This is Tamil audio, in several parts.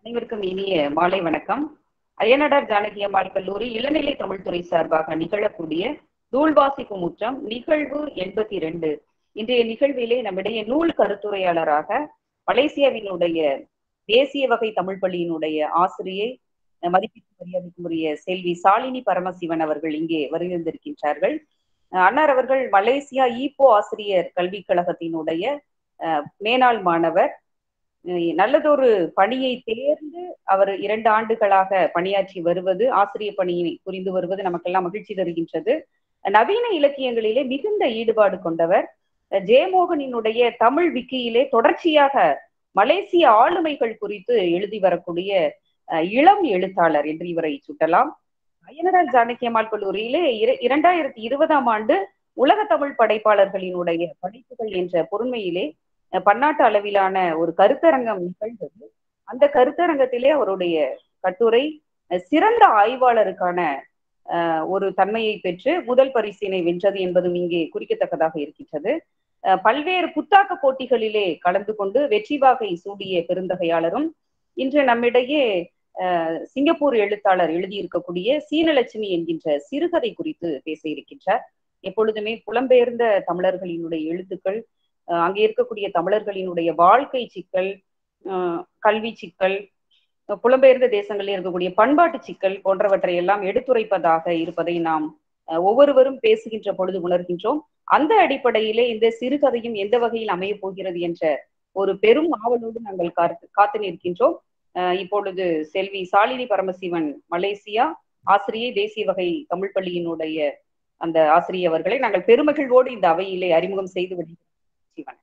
அனைவருக்கும் இனிய மாலை வணக்கம் அய்யனடார் ஜானகி அம்மாள் கல்லூரி இளநிலை தமிழ்துறை சார்பாக நிகழக்கூடிய நூல்வாசிப்பு முற்றம் நிகழ்வு எண்பத்தி ரெண்டு இன்றைய நிகழ்விலே நம்மிடையே நூல் கருத்துரையாளராக மலேசியாவினுடைய தேசிய வகை தமிழ் பள்ளியினுடைய ஆசிரியை மதிப்பீட்டு மரியாதைக்குரிய செல்வி சாலினி பரமசிவன் அவர்கள் இங்கே வருகின்றிருக்கின்றார்கள் அன்னார் அவர்கள் மலேசியா ஈப்போ ஆசிரியர் கல்விக் கழகத்தினுடைய மேனாள் மாணவர் நல்லதொரு பணியை தேர்ந்து அவர் இரண்டு ஆண்டுகளாக பணியாற்றி வருவது ஆசிரியர் பணியை புரிந்து வருவது நமக்கெல்லாம் மகிழ்ச்சி தருகின்றது நவீன இலக்கியங்களிலே மிகுந்த ஈடுபாடு கொண்டவர் ஜெயமோகனினுடைய தமிழ் விக்கியிலே தொடர்ச்சியாக மலேசிய ஆளுமைகள் குறித்து எழுதி வரக்கூடிய இளம் எழுத்தாளர் என்று இவரை சுட்டலாம் அய்யனடார் ஜானகி அம்மாள் கல்லூரியிலே இரண்டாயிரத்தி இருபதாம் ஆண்டு உலக தமிழ் படைப்பாளர்களினுடைய படைப்புகள் என்ற பொறுமையிலே பன்னாட்டு அளவிலான ஒரு கருத்தரங்கம் நிகழ்ந்தது அந்த கருத்தரங்கத்திலே அவருடைய கட்டுரை சிறந்த ஆய்வாளருக்கான ஒரு தன்மையை பெற்று முதல் பரிசினை வென்றது என்பதும் இங்கே குறிக்கத்தக்கதாக இருக்கின்றது பல்வேறு புத்தாக்க போட்டிகளிலே கலந்து கொண்டு வெற்றி வாகை சூடிய பெருந்தகையாளரும் இன்று நம்மிடையே சிங்கப்பூர் எழுத்தாளர் எழுதியிருக்கக்கூடிய சீனலட்சுமி என்கின்ற சிறுகதை குறித்து பேச இருக்கின்றார் எப்பொழுதுமே புலம்பெயர்ந்த தமிழர்களினுடைய எழுத்துக்கள் அங்கே இருக்கக்கூடிய தமிழர்களினுடைய வாழ்க்கை சிக்கல் கல்வி சிக்கல் புலம்பெயர்ந்த தேசங்களில் இருக்கக்கூடிய பண்பாட்டு சிக்கல் போன்றவற்றை எல்லாம் எடுத்துரைப்பதாக இருப்பதை நாம் ஒவ்வொருவரும் பேசுகின்ற பொழுது உணர்கின்றோம் அந்த அடிப்படையிலே இந்த சிறுகதையும் எந்த வகையில் அமைய போகிறது என்ற ஒரு பெரும் ஆவலோடு நாங்கள் காத்து காத்து நிற்கின்றோம் இப்பொழுது செல்வி சாலினி பரமசிவன் மலேசியா ஆசிரியை தேசிய வகை தமிழ் பள்ளியினுடைய அந்த ஆசிரியர் அவர்களை நாங்கள் பெருமகிழ்வோடு இந்த அவையிலே அறிமுகம் செய்து விடுகிறோம் சிவன்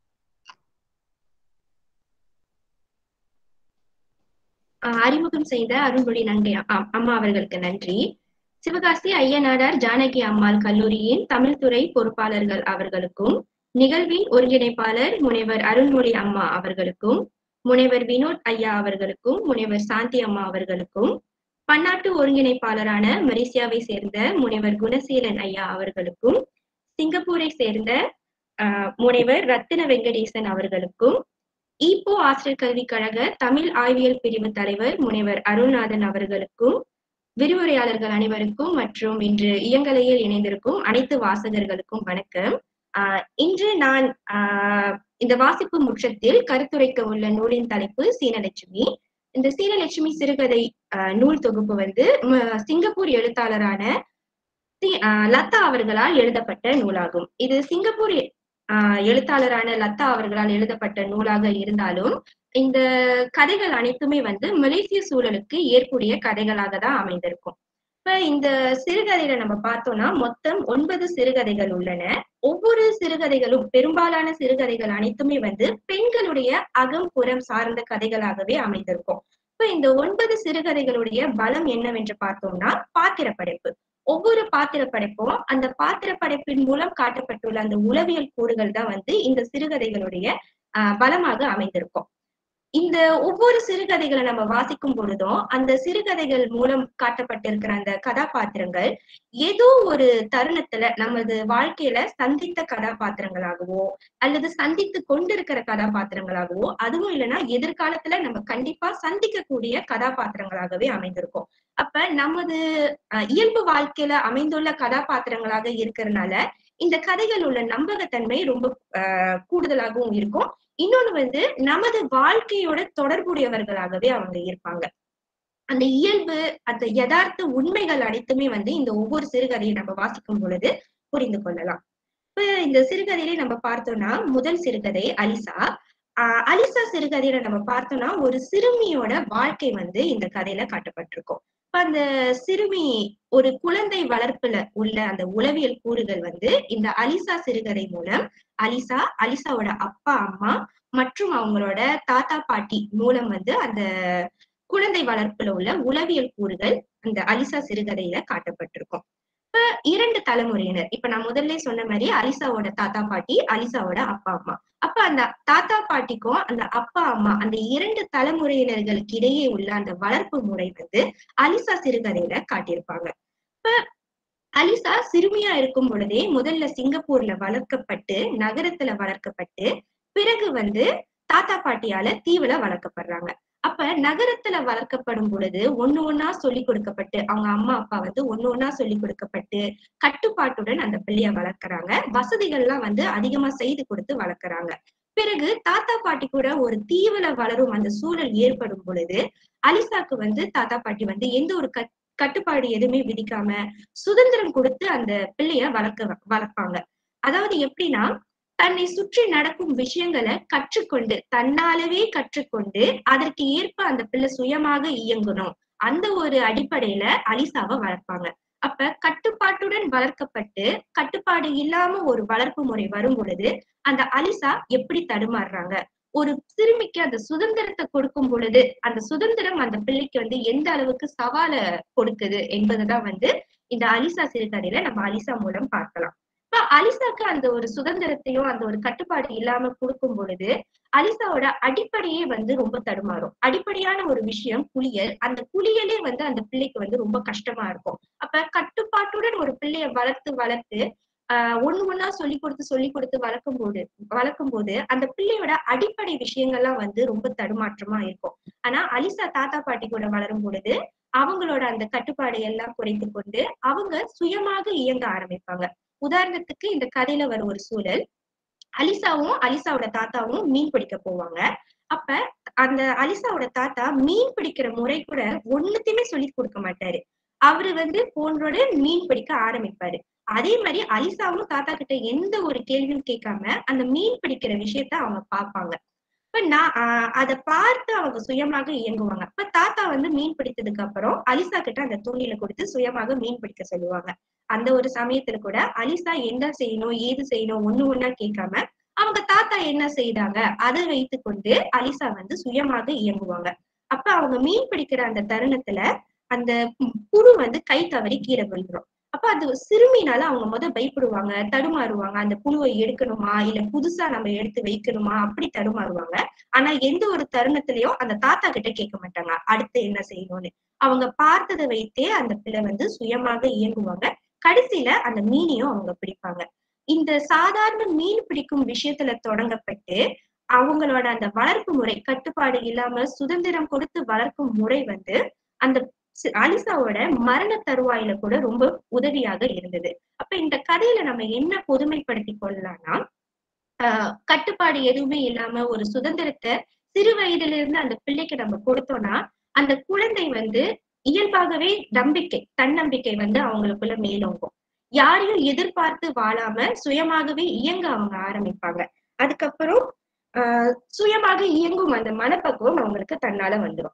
அறிமுகம் செய்த அருள்மொழி நங்கை அம்மா அவர்களுக்கு நன்றி சிவகாசி ஐயனாடார் ஜானகி அம்மாள் கல்லூரியின் தமிழ்துறை பொறுப்பாளர்கள் அவர்களுக்கும் நிகழ்வின் ஒருங்கிணைப்பாளர் முனைவர் அருள்மொழி அம்மா அவர்களுக்கும் முனைவர் வினோத் ஐயா அவர்களுக்கும் முனைவர் சாந்தி அம்மா அவர்களுக்கும் பன்னாட்டு ஒருங்கிணைப்பாளரான மலேசியாவை சேர்ந்த முனைவர் குணசீலன் ஐயா அவர்களுக்கும் சிங்கப்பூரை சேர்ந்த முனைவர் ரத்தின வெங்கடேசன் அவர்களுக்கும் ஈப்போ ஆசிரியர் கல்விக் கழக தமிழ் ஆய்வியல் பிரிவு தலைவர் முனைவர் அருள்நாதன் அவர்களுக்கும் விரிவுரையாளர்கள் அனைவருக்கும் மற்றும் இன்று இயங்கலையில் இணைந்திருக்கும் அனைத்து வாசகர்களுக்கும் வணக்கம் ஆஹ் இன்று நான் ஆஹ் இந்த வாசிப்பு முற்றத்தில் கருத்துரைக்க உள்ள நூலின் தலைப்பு சீனலட்சுமி இந்த சீனலட்சுமி சிறுகதை நூல் தொகுப்பு வந்து சிங்கப்பூர் எழுத்தாளரான லதா அவர்களால் எழுதப்பட்ட நூலாகும் இது சிங்கப்பூர் எழுத்தாளரான லதா அவர்களால் எழுதப்பட்ட நூலாக இருந்தாலும் இந்த கதைகள் அனைத்துமே வந்து மலேசிய சூழலுக்கு ஏற்புடைய கதைகளாக தான் அமைந்திருக்கும் இப்ப இந்த சிறுகதையில நம்ம பார்த்தோம்னா மொத்தம் ஒன்பது சிறுகதைகள் உள்ளன ஒவ்வொரு சிறுகதைகளும் பெரும்பாலான சிறுகதைகள் அனைத்துமே வந்து பெண்களுடைய அகம் புறம் சார்ந்த கதைகளாகவே அமைந்திருக்கும் இப்ப இந்த ஒன்பது சிறுகதைகளுடைய பலம் என்னவென்று பார்த்தோம்னா பாத்திர படைப்பு ஒவ்வொரு பாத்திர படைப்பும் அந்த பாத்திர படைப்பின் மூலம் காட்டப்பட்டுள்ள அந்த உளவியல் கூறுகள் தான் வந்து இந்த சிறுகதைகளுடைய ஆஹ் பலமாக அமைந்திருக்கும் இந்த ஒவ்வொரு சிறுகதைகளை நம்ம வாசிக்கும் பொழுதும் அந்த சிறுகதைகள் மூலம் காட்டப்பட்டிருக்கிற அந்த கதாபாத்திரங்கள் ஏதோ ஒரு தருணத்துல நமது வாழ்க்கையில சந்தித்த கதாபாத்திரங்களாகவோ அல்லது சந்தித்து கொண்டிருக்கிற கதாபாத்திரங்களாகவோ அதுவும் இல்லைன்னா எதிர்காலத்துல நம்ம கண்டிப்பா சந்திக்கக்கூடிய கதாபாத்திரங்களாகவே அமைந்திருக்கும் அப்ப நமது இயல்பு வாழ்க்கையில அமைந்துள்ள கதாபாத்திரங்களாக இருக்கிறதுனால இந்த கதைகள் உள்ள நம்பகத்தன்மை ரொம்ப கூடுதலாகவும் இருக்கும் இன்னொன்னு வந்து நமது வாழ்க்கையோட தொடர்புடையவர்களாகவே அவங்க இருப்பாங்க அந்த இயல்பு அந்த யதார்த்த உண்மைகள் அனைத்துமே வந்து இந்த ஒவ்வொரு சிறுகதையை நம்ம வாசிக்கும் பொழுது புரிந்து கொள்ளலாம் இப்ப இந்த சிறுகதையிலே நம்ம பார்த்தோம்னா முதல் சிறுகதை அலிசா ஆஹ் அலிசா சிறுகதையில நம்ம பார்த்தோம்னா ஒரு சிறுமியோட வாழ்க்கை வந்து இந்த கதையில காட்டப்பட்டிருக்கும் இப்ப அந்த சிறுமி ஒரு குழந்தை வளர்ப்புல உள்ள அந்த உளவியல் கூறுகள் வந்து இந்த அலிசா சிறுகதை மூலம் அலிசா அலிசாவோட அப்பா அம்மா மற்றும் அவங்களோட தாத்தா பாட்டி மூலம் வந்து அந்த குழந்தை வளர்ப்புல உள்ள உளவியல் கூறுகள் அந்த அலிசா சிறுகதையில காட்டப்பட்டிருக்கும் இப்ப இரண்டு தலைமுறையினர் இப்ப நான் முதல்ல சொன்ன மாதிரி அலிசாவோட தாத்தா பாட்டி அலிசாவோட அப்பா அம்மா அப்ப அந்த தாத்தா பாட்டிக்கும் அந்த அப்பா அம்மா அந்த இரண்டு தலைமுறையினர்களுக்கு இடையே உள்ள அந்த வளர்ப்பு முறை வந்து அலிசா சிறுகதையில காட்டியிருப்பாங்க இப்ப அலிசா சிறுமியா இருக்கும் பொழுதே முதல்ல சிங்கப்பூர்ல வளர்க்கப்பட்டு நகரத்துல வளர்க்கப்பட்டு பிறகு வந்து தாத்தா பாட்டியால தீவுல வளர்க்கப்படுறாங்க அப்ப நகரத்துல வளர்க்கப்படும் பொழுது ஒண்ணு ஒண்ணா சொல்லி கொடுக்கப்பட்டு அவங்க அம்மா அப்பா வந்து ஒண்ணு ஒண்ணா சொல்லி கொடுக்கப்பட்டு கட்டுப்பாட்டுடன் அந்த பிள்ளைய வளர்க்கறாங்க வசதிகள்லாம் வந்து அதிகமா செய்து கொடுத்து வளர்க்கறாங்க பிறகு தாத்தா பாட்டி கூட ஒரு தீவில வளரும் அந்த சூழல் ஏற்படும் பொழுது அலிசாக்கு வந்து தாத்தா பாட்டி வந்து எந்த ஒரு கட் கட்டுப்பாடு எதுவுமே விதிக்காம சுதந்திரம் கொடுத்து அந்த பிள்ளைய வளர்க்க வளர்ப்பாங்க அதாவது எப்படின்னா தன்னை சுற்றி நடக்கும் விஷயங்களை கற்றுக்கொண்டு தன்னாலவே கற்றுக்கொண்டு அதற்கு ஏற்ப அந்த பிள்ளை சுயமாக இயங்கணும் அந்த ஒரு அடிப்படையில அலிசாவை வளர்ப்பாங்க அப்ப கட்டுப்பாட்டுடன் வளர்க்கப்பட்டு கட்டுப்பாடு இல்லாம ஒரு வளர்ப்பு முறை வரும் பொழுது அந்த அலிசா எப்படி தடுமாறுறாங்க ஒரு சிறுமிக்கு அந்த சுதந்திரத்தை கொடுக்கும் பொழுது அந்த சுதந்திரம் அந்த பிள்ளைக்கு வந்து எந்த அளவுக்கு சவால கொடுக்குது என்பதுதான் வந்து இந்த அலிசா சிறுகதையில நம்ம அலிசா மூலம் பார்க்கலாம் இப்ப அலிசாக்கு அந்த ஒரு சுதந்திரத்தையும் அந்த ஒரு கட்டுப்பாடு இல்லாம கொடுக்கும் பொழுது அலிசாவோட அடிப்படையே வந்து ரொம்ப தடுமாறும் அடிப்படையான ஒரு விஷயம் குளியல் அந்த குளியலே வந்து அந்த பிள்ளைக்கு வந்து ரொம்ப கஷ்டமா இருக்கும் அப்ப கட்டுப்பாட்டுடன் ஒரு பிள்ளைய வளர்த்து வளர்த்து ஆஹ் ஒண்ணு ஒண்ணா சொல்லி கொடுத்து சொல்லி கொடுத்து வளர்க்கும் போது வளர்க்கும் போது அந்த பிள்ளையோட அடிப்படை விஷயங்கள்லாம் வந்து ரொம்ப தடுமாற்றமா இருக்கும் ஆனா அலிசா தாத்தா பாட்டி கூட வளரும் பொழுது அவங்களோட அந்த கட்டுப்பாடு எல்லாம் குறைத்து கொண்டு அவங்க சுயமாக இயங்க ஆரம்பிப்பாங்க உதாரணத்துக்கு இந்த கதையில வர ஒரு சூழல் அலிசாவும் அலிசாவோட தாத்தாவும் மீன் பிடிக்க போவாங்க அப்ப அந்த அலிசாவோட தாத்தா மீன் பிடிக்கிற முறை கூட ஒண்ணுத்தையுமே சொல்லி கொடுக்க மாட்டாரு அவரு வந்து போன்றோட மீன் பிடிக்க ஆரம்பிப்பாரு அதே மாதிரி அலிசாவும் தாத்தா கிட்ட எந்த ஒரு கேள்வியும் கேட்காம அந்த மீன் பிடிக்கிற விஷயத்த அவங்க பார்ப்பாங்க இப்ப நான் ஆஹ் அதை பார்த்து அவங்க சுயமாக இயங்குவாங்க இப்ப தாத்தா வந்து மீன் பிடித்ததுக்கு அப்புறம் அலிசா கிட்ட அந்த தூண்டில கொடுத்து சுயமாக மீன் பிடிக்க சொல்லுவாங்க அந்த ஒரு சமயத்துல கூட அலிசா என்ன செய்யணும் ஏது செய்யணும் ஒண்ணு ஒண்ணா கேட்காம அவங்க தாத்தா என்ன செய்தாங்க அதை வைத்து கொண்டு அலிசா வந்து சுயமாக இயங்குவாங்க அப்ப அவங்க மீன் பிடிக்கிற அந்த தருணத்துல அந்த புழு வந்து கை தவறி கீழே விழுந்துரும் அப்ப அது சிறுமினால அவங்க முத பயப்படுவாங்க தடுமாறுவாங்க அந்த புழுவை எடுக்கணுமா இல்ல புதுசா நம்ம எடுத்து வைக்கணுமா அப்படி தடுமாறுவாங்க ஆனா எந்த ஒரு தருணத்திலயும் அந்த தாத்தா கிட்ட கேட்க மாட்டாங்க அடுத்து என்ன செய்யணும்னு அவங்க பார்த்ததை வைத்தே அந்த பிள்ளை வந்து சுயமாக இயங்குவாங்க கடைசியில அந்த மீனையும் அவங்க பிடிப்பாங்க இந்த சாதாரண மீன் பிடிக்கும் விஷயத்துல தொடங்கப்பட்டு அவங்களோட அந்த வளர்ப்பு முறை கட்டுப்பாடு இல்லாம சுதந்திரம் கொடுத்து வளர்க்கும் முறை வந்து அந்த அலிசாவோட மரண தருவாயில கூட ரொம்ப உதவியாக இருந்தது அப்ப இந்த கதையில நம்ம என்ன பொதுமைப்படுத்தி கொள்ளலாம்னா ஆஹ் கட்டுப்பாடு எதுவுமே இல்லாம ஒரு சுதந்திரத்தை சிறு வயதுல இருந்து அந்த பிள்ளைக்கு நம்ம கொடுத்தோம்னா அந்த குழந்தை வந்து இயல்பாகவே நம்பிக்கை தன்னம்பிக்கை வந்து அவங்களுக்குள்ள மேலோங்கும் யாரையும் எதிர்பார்த்து வாழாம சுயமாகவே இயங்க அவங்க ஆரம்பிப்பாங்க அதுக்கப்புறம் ஆஹ் சுயமாக இயங்கும் அந்த மனப்பக்குவம் அவங்களுக்கு தன்னால வந்துடும்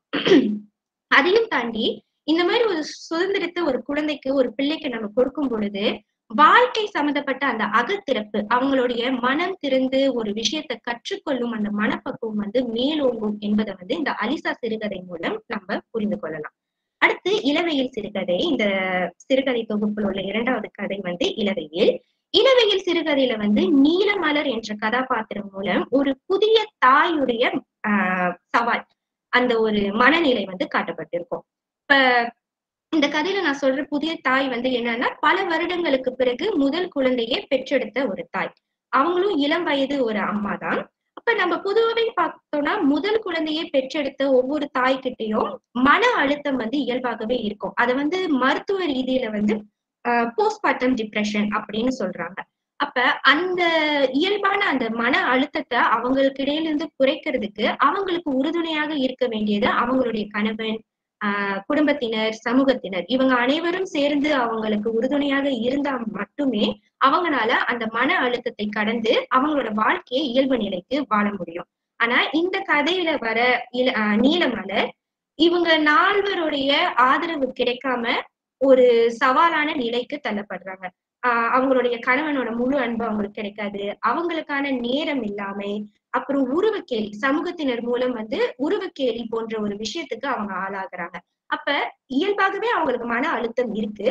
அதையும் தாண்டி இந்த மாதிரி ஒரு சுதந்திரத்தை ஒரு குழந்தைக்கு ஒரு பிள்ளைக்கு நம்ம கொடுக்கும் பொழுது வாழ்க்கை சம்பந்தப்பட்ட அந்த அகத்திறப்பு அவங்களுடைய மனம் திறந்து ஒரு விஷயத்த கற்றுக்கொள்ளும் அந்த மனப்பக்குவம் வந்து மேலோங்கும் என்பதை வந்து இந்த அலிசா சிறுகதை மூலம் நம்ம புரிந்து கொள்ளலாம் அடுத்து இளவையில் சிறுகதை இந்த சிறுகதை தொகுப்பில் உள்ள இரண்டாவது கதை வந்து இளவையில் இளவையில் சிறுகதையில வந்து நீலமலர் என்ற கதாபாத்திரம் மூலம் ஒரு புதிய தாயுடைய ஆஹ் சவால் அந்த ஒரு மனநிலை வந்து காட்டப்பட்டிருக்கும் இப்ப இந்த கதையில நான் சொல்ற புதிய தாய் வந்து என்னன்னா பல வருடங்களுக்கு பிறகு முதல் குழந்தையை பெற்றெடுத்த ஒரு தாய் அவங்களும் இளம் வயது ஒரு அம்மா தான் அப்ப நம்ம பொதுவாகவே பார்த்தோம்னா முதல் குழந்தையை பெற்றெடுத்த ஒவ்வொரு தாய்கிட்டையும் மன அழுத்தம் வந்து இயல்பாகவே இருக்கும் அதை வந்து மருத்துவ ரீதியில வந்து போஸ்ட்மார்ட்டம் டிப்ரெஷன் அப்படின்னு சொல்றாங்க அப்ப அந்த இயல்பான அந்த மன அழுத்தத்தை அவங்களுக்கு இடையில இருந்து குறைக்கிறதுக்கு அவங்களுக்கு உறுதுணையாக இருக்க வேண்டியது அவங்களுடைய கணவன் ஆஹ் குடும்பத்தினர் சமூகத்தினர் இவங்க அனைவரும் சேர்ந்து அவங்களுக்கு உறுதுணையாக இருந்தா மட்டுமே அவங்களால அந்த மன அழுத்தத்தை கடந்து அவங்களோட வாழ்க்கையை இயல்பு நிலைக்கு வாழ முடியும் ஆனா இந்த கதையில வர இல நீலமலர் இவங்க நால்வருடைய ஆதரவு கிடைக்காம ஒரு சவாலான நிலைக்கு தள்ளப்படுறாங்க ஆஹ் அவங்களுடைய கணவனோட முழு அன்பு அவங்களுக்கு கிடைக்காது அவங்களுக்கான நேரம் இல்லாமை அப்புறம் உருவக்கேலி சமூகத்தினர் மூலம் வந்து உருவக்கேலி போன்ற ஒரு விஷயத்துக்கு அவங்க ஆளாகிறாங்க அப்ப இயல்பாகவே அவங்களுக்கு மன அழுத்தம் இருக்கு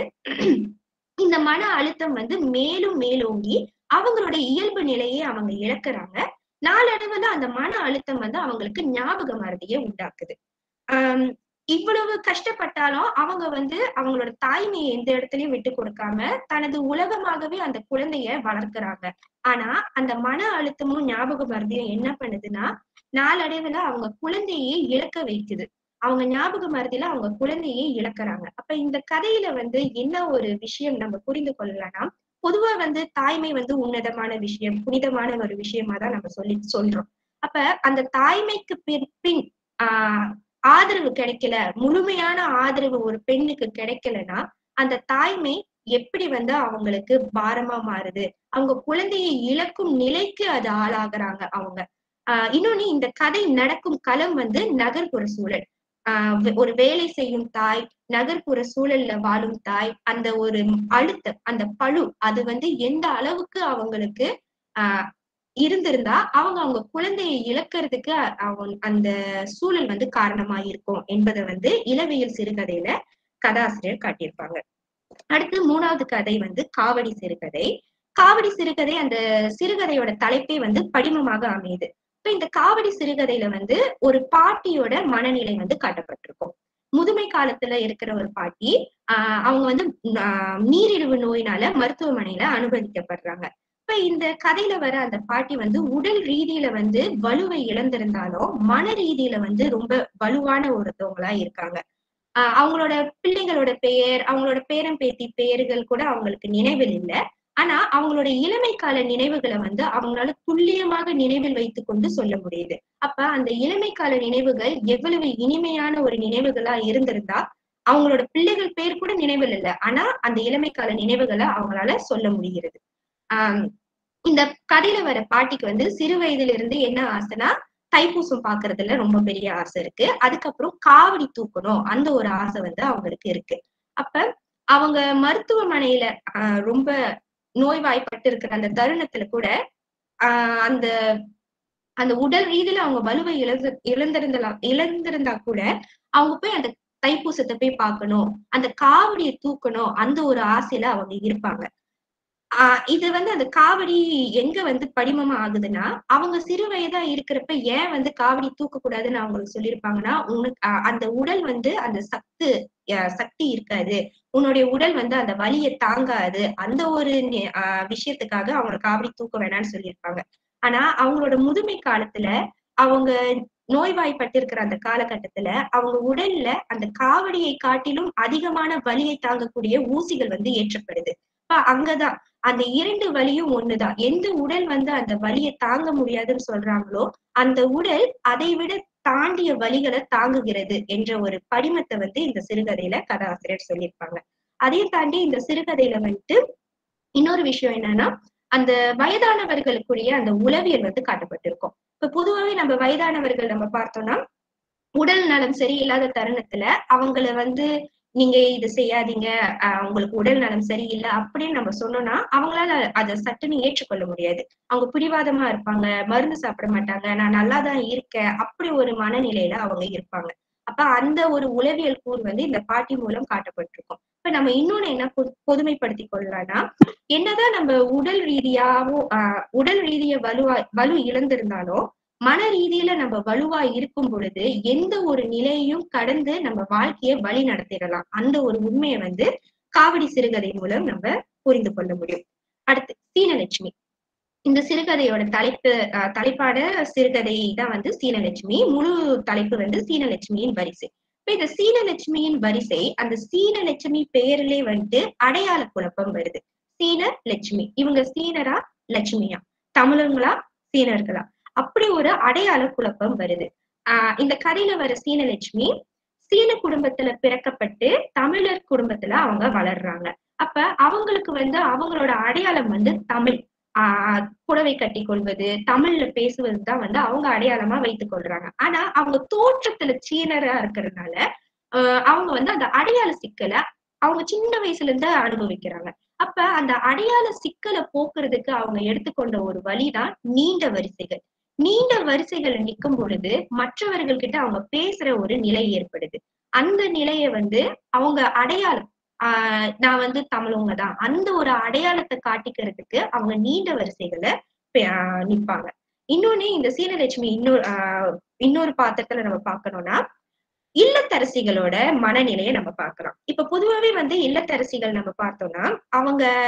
இந்த மன அழுத்தம் வந்து மேலும் மேலோங்கி அவங்களுடைய இயல்பு நிலையை அவங்க இழக்கிறாங்க நாளடைவுல அந்த மன அழுத்தம் வந்து அவங்களுக்கு ஞாபக மறதியை உண்டாக்குது ஆஹ் இவ்வளவு கஷ்டப்பட்டாலும் அவங்க வந்து அவங்களோட தாய்மையை எந்த இடத்துலயும் விட்டு கொடுக்காம தனது உலகமாகவே அந்த குழந்தைய வளர்க்கிறாங்க ஆனா அந்த மன அழுத்தமும் ஞாபக மருதியும் என்ன பண்ணுதுன்னா நாளடைவுல அவங்க குழந்தையை இழக்க வைக்குது அவங்க ஞாபக மருதியில அவங்க குழந்தையை இழக்கிறாங்க அப்ப இந்த கதையில வந்து என்ன ஒரு விஷயம் நம்ம புரிந்து கொள்ளலாம்னா பொதுவா வந்து தாய்மை வந்து உன்னதமான விஷயம் புனிதமான ஒரு விஷயமா தான் நம்ம சொல்லி சொல்றோம் அப்ப அந்த தாய்மைக்கு பின் பின் ஆஹ் ஆதரவு கிடைக்கல முழுமையான ஆதரவு ஒரு பெண்ணுக்கு கிடைக்கலன்னா அந்த தாய்மை எப்படி வந்து அவங்களுக்கு பாரமா மாறுது அவங்க குழந்தையை இழக்கும் நிலைக்கு அது ஆளாகிறாங்க அவங்க ஆஹ் இன்னொன்னு இந்த கதை நடக்கும் களம் வந்து நகர்ப்புற சூழல் ஆஹ் ஒரு வேலை செய்யும் தாய் நகர்ப்புற சூழல்ல வாழும் தாய் அந்த ஒரு அழுத்தம் அந்த பழு அது வந்து எந்த அளவுக்கு அவங்களுக்கு ஆஹ் இருந்திருந்தா அவங்க அவங்க குழந்தையை இழக்கிறதுக்கு அவங்க அந்த சூழல் வந்து காரணமா இருக்கும் என்பதை வந்து இளவியல் சிறுகதையில கதாசிரியர் காட்டியிருப்பாங்க அடுத்து மூணாவது கதை வந்து காவடி சிறுகதை காவடி சிறுகதை அந்த சிறுகதையோட தலைப்பே வந்து படிமமாக அமையுது இப்ப இந்த காவடி சிறுகதையில வந்து ஒரு பாட்டியோட மனநிலை வந்து காட்டப்பட்டிருக்கும் முதுமை காலத்துல இருக்கிற ஒரு பாட்டி ஆஹ் அவங்க வந்து ஆஹ் நீரிழிவு நோயினால மருத்துவமனையில அனுமதிக்கப்படுறாங்க இப்ப இந்த கதையில வர அந்த பாட்டி வந்து உடல் ரீதியில வந்து வலுவை இழந்திருந்தாலும் மன ரீதியில வந்து ரொம்ப வலுவான ஒருத்தவங்களா இருக்காங்க ஆஹ் அவங்களோட பிள்ளைகளோட பெயர் அவங்களோட பேரன் பேத்தி பெயர்கள் கூட அவங்களுக்கு நினைவில் இல்லை ஆனா அவங்களோட இளமை கால நினைவுகளை வந்து அவங்களால துல்லியமாக நினைவில் வைத்து கொண்டு சொல்ல முடியுது அப்ப அந்த இளமை கால நினைவுகள் எவ்வளவு இனிமையான ஒரு நினைவுகளா இருந்திருந்தா அவங்களோட பிள்ளைகள் பேர் கூட நினைவில் இல்லை ஆனா அந்த இளமை கால நினைவுகளை அவங்களால சொல்ல முடிகிறது ஆஹ் இந்த கதையில வர பாட்டிக்கு வந்து சிறு வயதுல இருந்து என்ன ஆசைனா தைப்பூசம் பாக்குறதுல ரொம்ப பெரிய ஆசை இருக்கு அதுக்கப்புறம் காவடி தூக்கணும் அந்த ஒரு ஆசை வந்து அவங்களுக்கு இருக்கு அப்ப அவங்க மருத்துவமனையில ஆஹ் ரொம்ப நோய்வாய்ப்பட்டு இருக்கிற அந்த தருணத்துல கூட ஆஹ் அந்த அந்த உடல் ரீதியில அவங்க வலுவை இழந்து இழந்திருந்தலாம் இழந்திருந்தா கூட அவங்க போய் அந்த தைப்பூசத்தை போய் பார்க்கணும் அந்த காவடியை தூக்கணும் அந்த ஒரு ஆசையில அவங்க இருப்பாங்க ஆஹ் இது வந்து அந்த காவடி எங்க வந்து படிமமா ஆகுதுன்னா அவங்க சிறு வயதா இருக்கிறப்ப ஏன் வந்து காவடி தூக்க கூடாதுன்னு அவங்களுக்கு சொல்லியிருப்பாங்கன்னா உனக்கு அந்த உடல் வந்து அந்த சத்து சக்தி இருக்காது உன்னுடைய உடல் வந்து அந்த வலியை தாங்காது அந்த ஒரு ஆஹ் விஷயத்துக்காக அவங்க காவடி தூக்க வேணாம்னு சொல்லியிருப்பாங்க ஆனா அவங்களோட முதுமை காலத்துல அவங்க நோய்வாய்ப்பட்டு இருக்கிற அந்த காலகட்டத்துல அவங்க உடல்ல அந்த காவடியை காட்டிலும் அதிகமான வலியை தாங்கக்கூடிய ஊசிகள் வந்து ஏற்றப்படுது அங்கதான் அந்த இரண்டு வலியும் ஒண்ணுதான் எந்த உடல் வந்து அந்த வலியை தாங்க முடியாதுன்னு சொல்றாங்களோ அந்த உடல் அதை விட தாண்டிய வலிகளை தாங்குகிறது என்ற ஒரு படிமத்தை வந்து இந்த சிறுகதையில கதாசிரியர் சொல்லியிருப்பாங்க அதையும் தாண்டி இந்த சிறுகதையில வந்துட்டு இன்னொரு விஷயம் என்னன்னா அந்த வயதானவர்களுக்குரிய அந்த உளவியல் வந்து காட்டப்பட்டிருக்கும் இப்ப பொதுவாவே நம்ம வயதானவர்கள் நம்ம பார்த்தோம்னா உடல் நலம் சரியில்லாத தருணத்துல அவங்கள வந்து நீங்க இது செய்யாதீங்க உங்களுக்கு உடல் நலம் சரியில்லை அப்படின்னு நம்ம சொன்னோம்னா அவங்களால அதை சட்டுன்னு ஏற்றுக்கொள்ள முடியாது அவங்க பிடிவாதமா இருப்பாங்க மருந்து சாப்பிட மாட்டாங்க நான் நல்லாதான் இருக்கேன் அப்படி ஒரு மனநிலையில அவங்க இருப்பாங்க அப்ப அந்த ஒரு உளவியல் கூறு வந்து இந்த பாட்டி மூலம் காட்டப்பட்டிருக்கும் இப்ப நம்ம இன்னொன்னு என்ன பொதுமைப்படுத்தி கொள்ளலாம்னா என்னதான் நம்ம உடல் ரீதியாவும் ஆஹ் உடல் ரீதிய வலுவா வலு இழந்திருந்தாலும் மன ரீதியில நம்ம வலுவா இருக்கும் பொழுது எந்த ஒரு நிலையையும் கடந்து நம்ம வாழ்க்கையை வழி நடத்திடலாம் அந்த ஒரு உண்மையை வந்து காவடி சிறுகதை மூலம் நம்ம புரிந்து கொள்ள முடியும் அடுத்து சீனலட்சுமி இந்த சிறுகதையோட தலைப்பு தலைப்பாட சிறுகதை தான் வந்து சீனலட்சுமி முழு தலைப்பு வந்து சீனலட்சுமியின் வரிசை இப்ப இந்த சீனலட்சுமியின் வரிசை அந்த சீனலட்சுமி பெயரிலே வந்துட்டு அடையாள குழப்பம் வருது சீன லட்சுமி இவங்க சீனரா லட்சுமியா தமிழங்களா சீனர்களா அப்படி ஒரு அடையாள குழப்பம் வருது ஆஹ் இந்த கதையில வர சீனலட்சுமி சீன குடும்பத்துல பிறக்கப்பட்டு தமிழர் குடும்பத்துல அவங்க வளர்றாங்க அப்ப அவங்களுக்கு வந்து அவங்களோட அடையாளம் வந்து தமிழ் ஆஹ் புடவை கட்டி கொள்வது தமிழ்ல பேசுவதுதான் வந்து அவங்க அடையாளமா வைத்துக் கொள்றாங்க ஆனா அவங்க தோற்றத்துல சீனரா இருக்கிறதுனால ஆஹ் அவங்க வந்து அந்த அடையாள சிக்கலை அவங்க சின்ன வயசுல இருந்து அனுபவிக்கிறாங்க அப்ப அந்த அடையாள சிக்கலை போக்குறதுக்கு அவங்க எடுத்துக்கொண்ட ஒரு வழிதான் நீண்ட வரிசைகள் நீண்ட வரிசைகள் நிற்கும் பொழுது மற்றவர்கள் கிட்ட அவங்க பேசுற ஒரு நிலை ஏற்படுது அந்த நிலைய வந்து அவங்க அடையாளம் ஆஹ் நான் வந்து தமிழவங்க தான் அந்த ஒரு அடையாளத்தை காட்டிக்கிறதுக்கு அவங்க நீண்ட வரிசைகளை நிப்பாங்க இன்னொன்னு இந்த சீனலட்சுமி இன்னொரு ஆஹ் இன்னொரு பாத்திரத்துல நம்ம பார்க்கணும்னா இல்லத்தரசிகளோட மனநிலையை நம்ம பார்க்கிறோம் இப்ப பொதுவாவே வந்து இல்லத்தரசிகள் நம்ம பார்த்தோம்னா அவங்க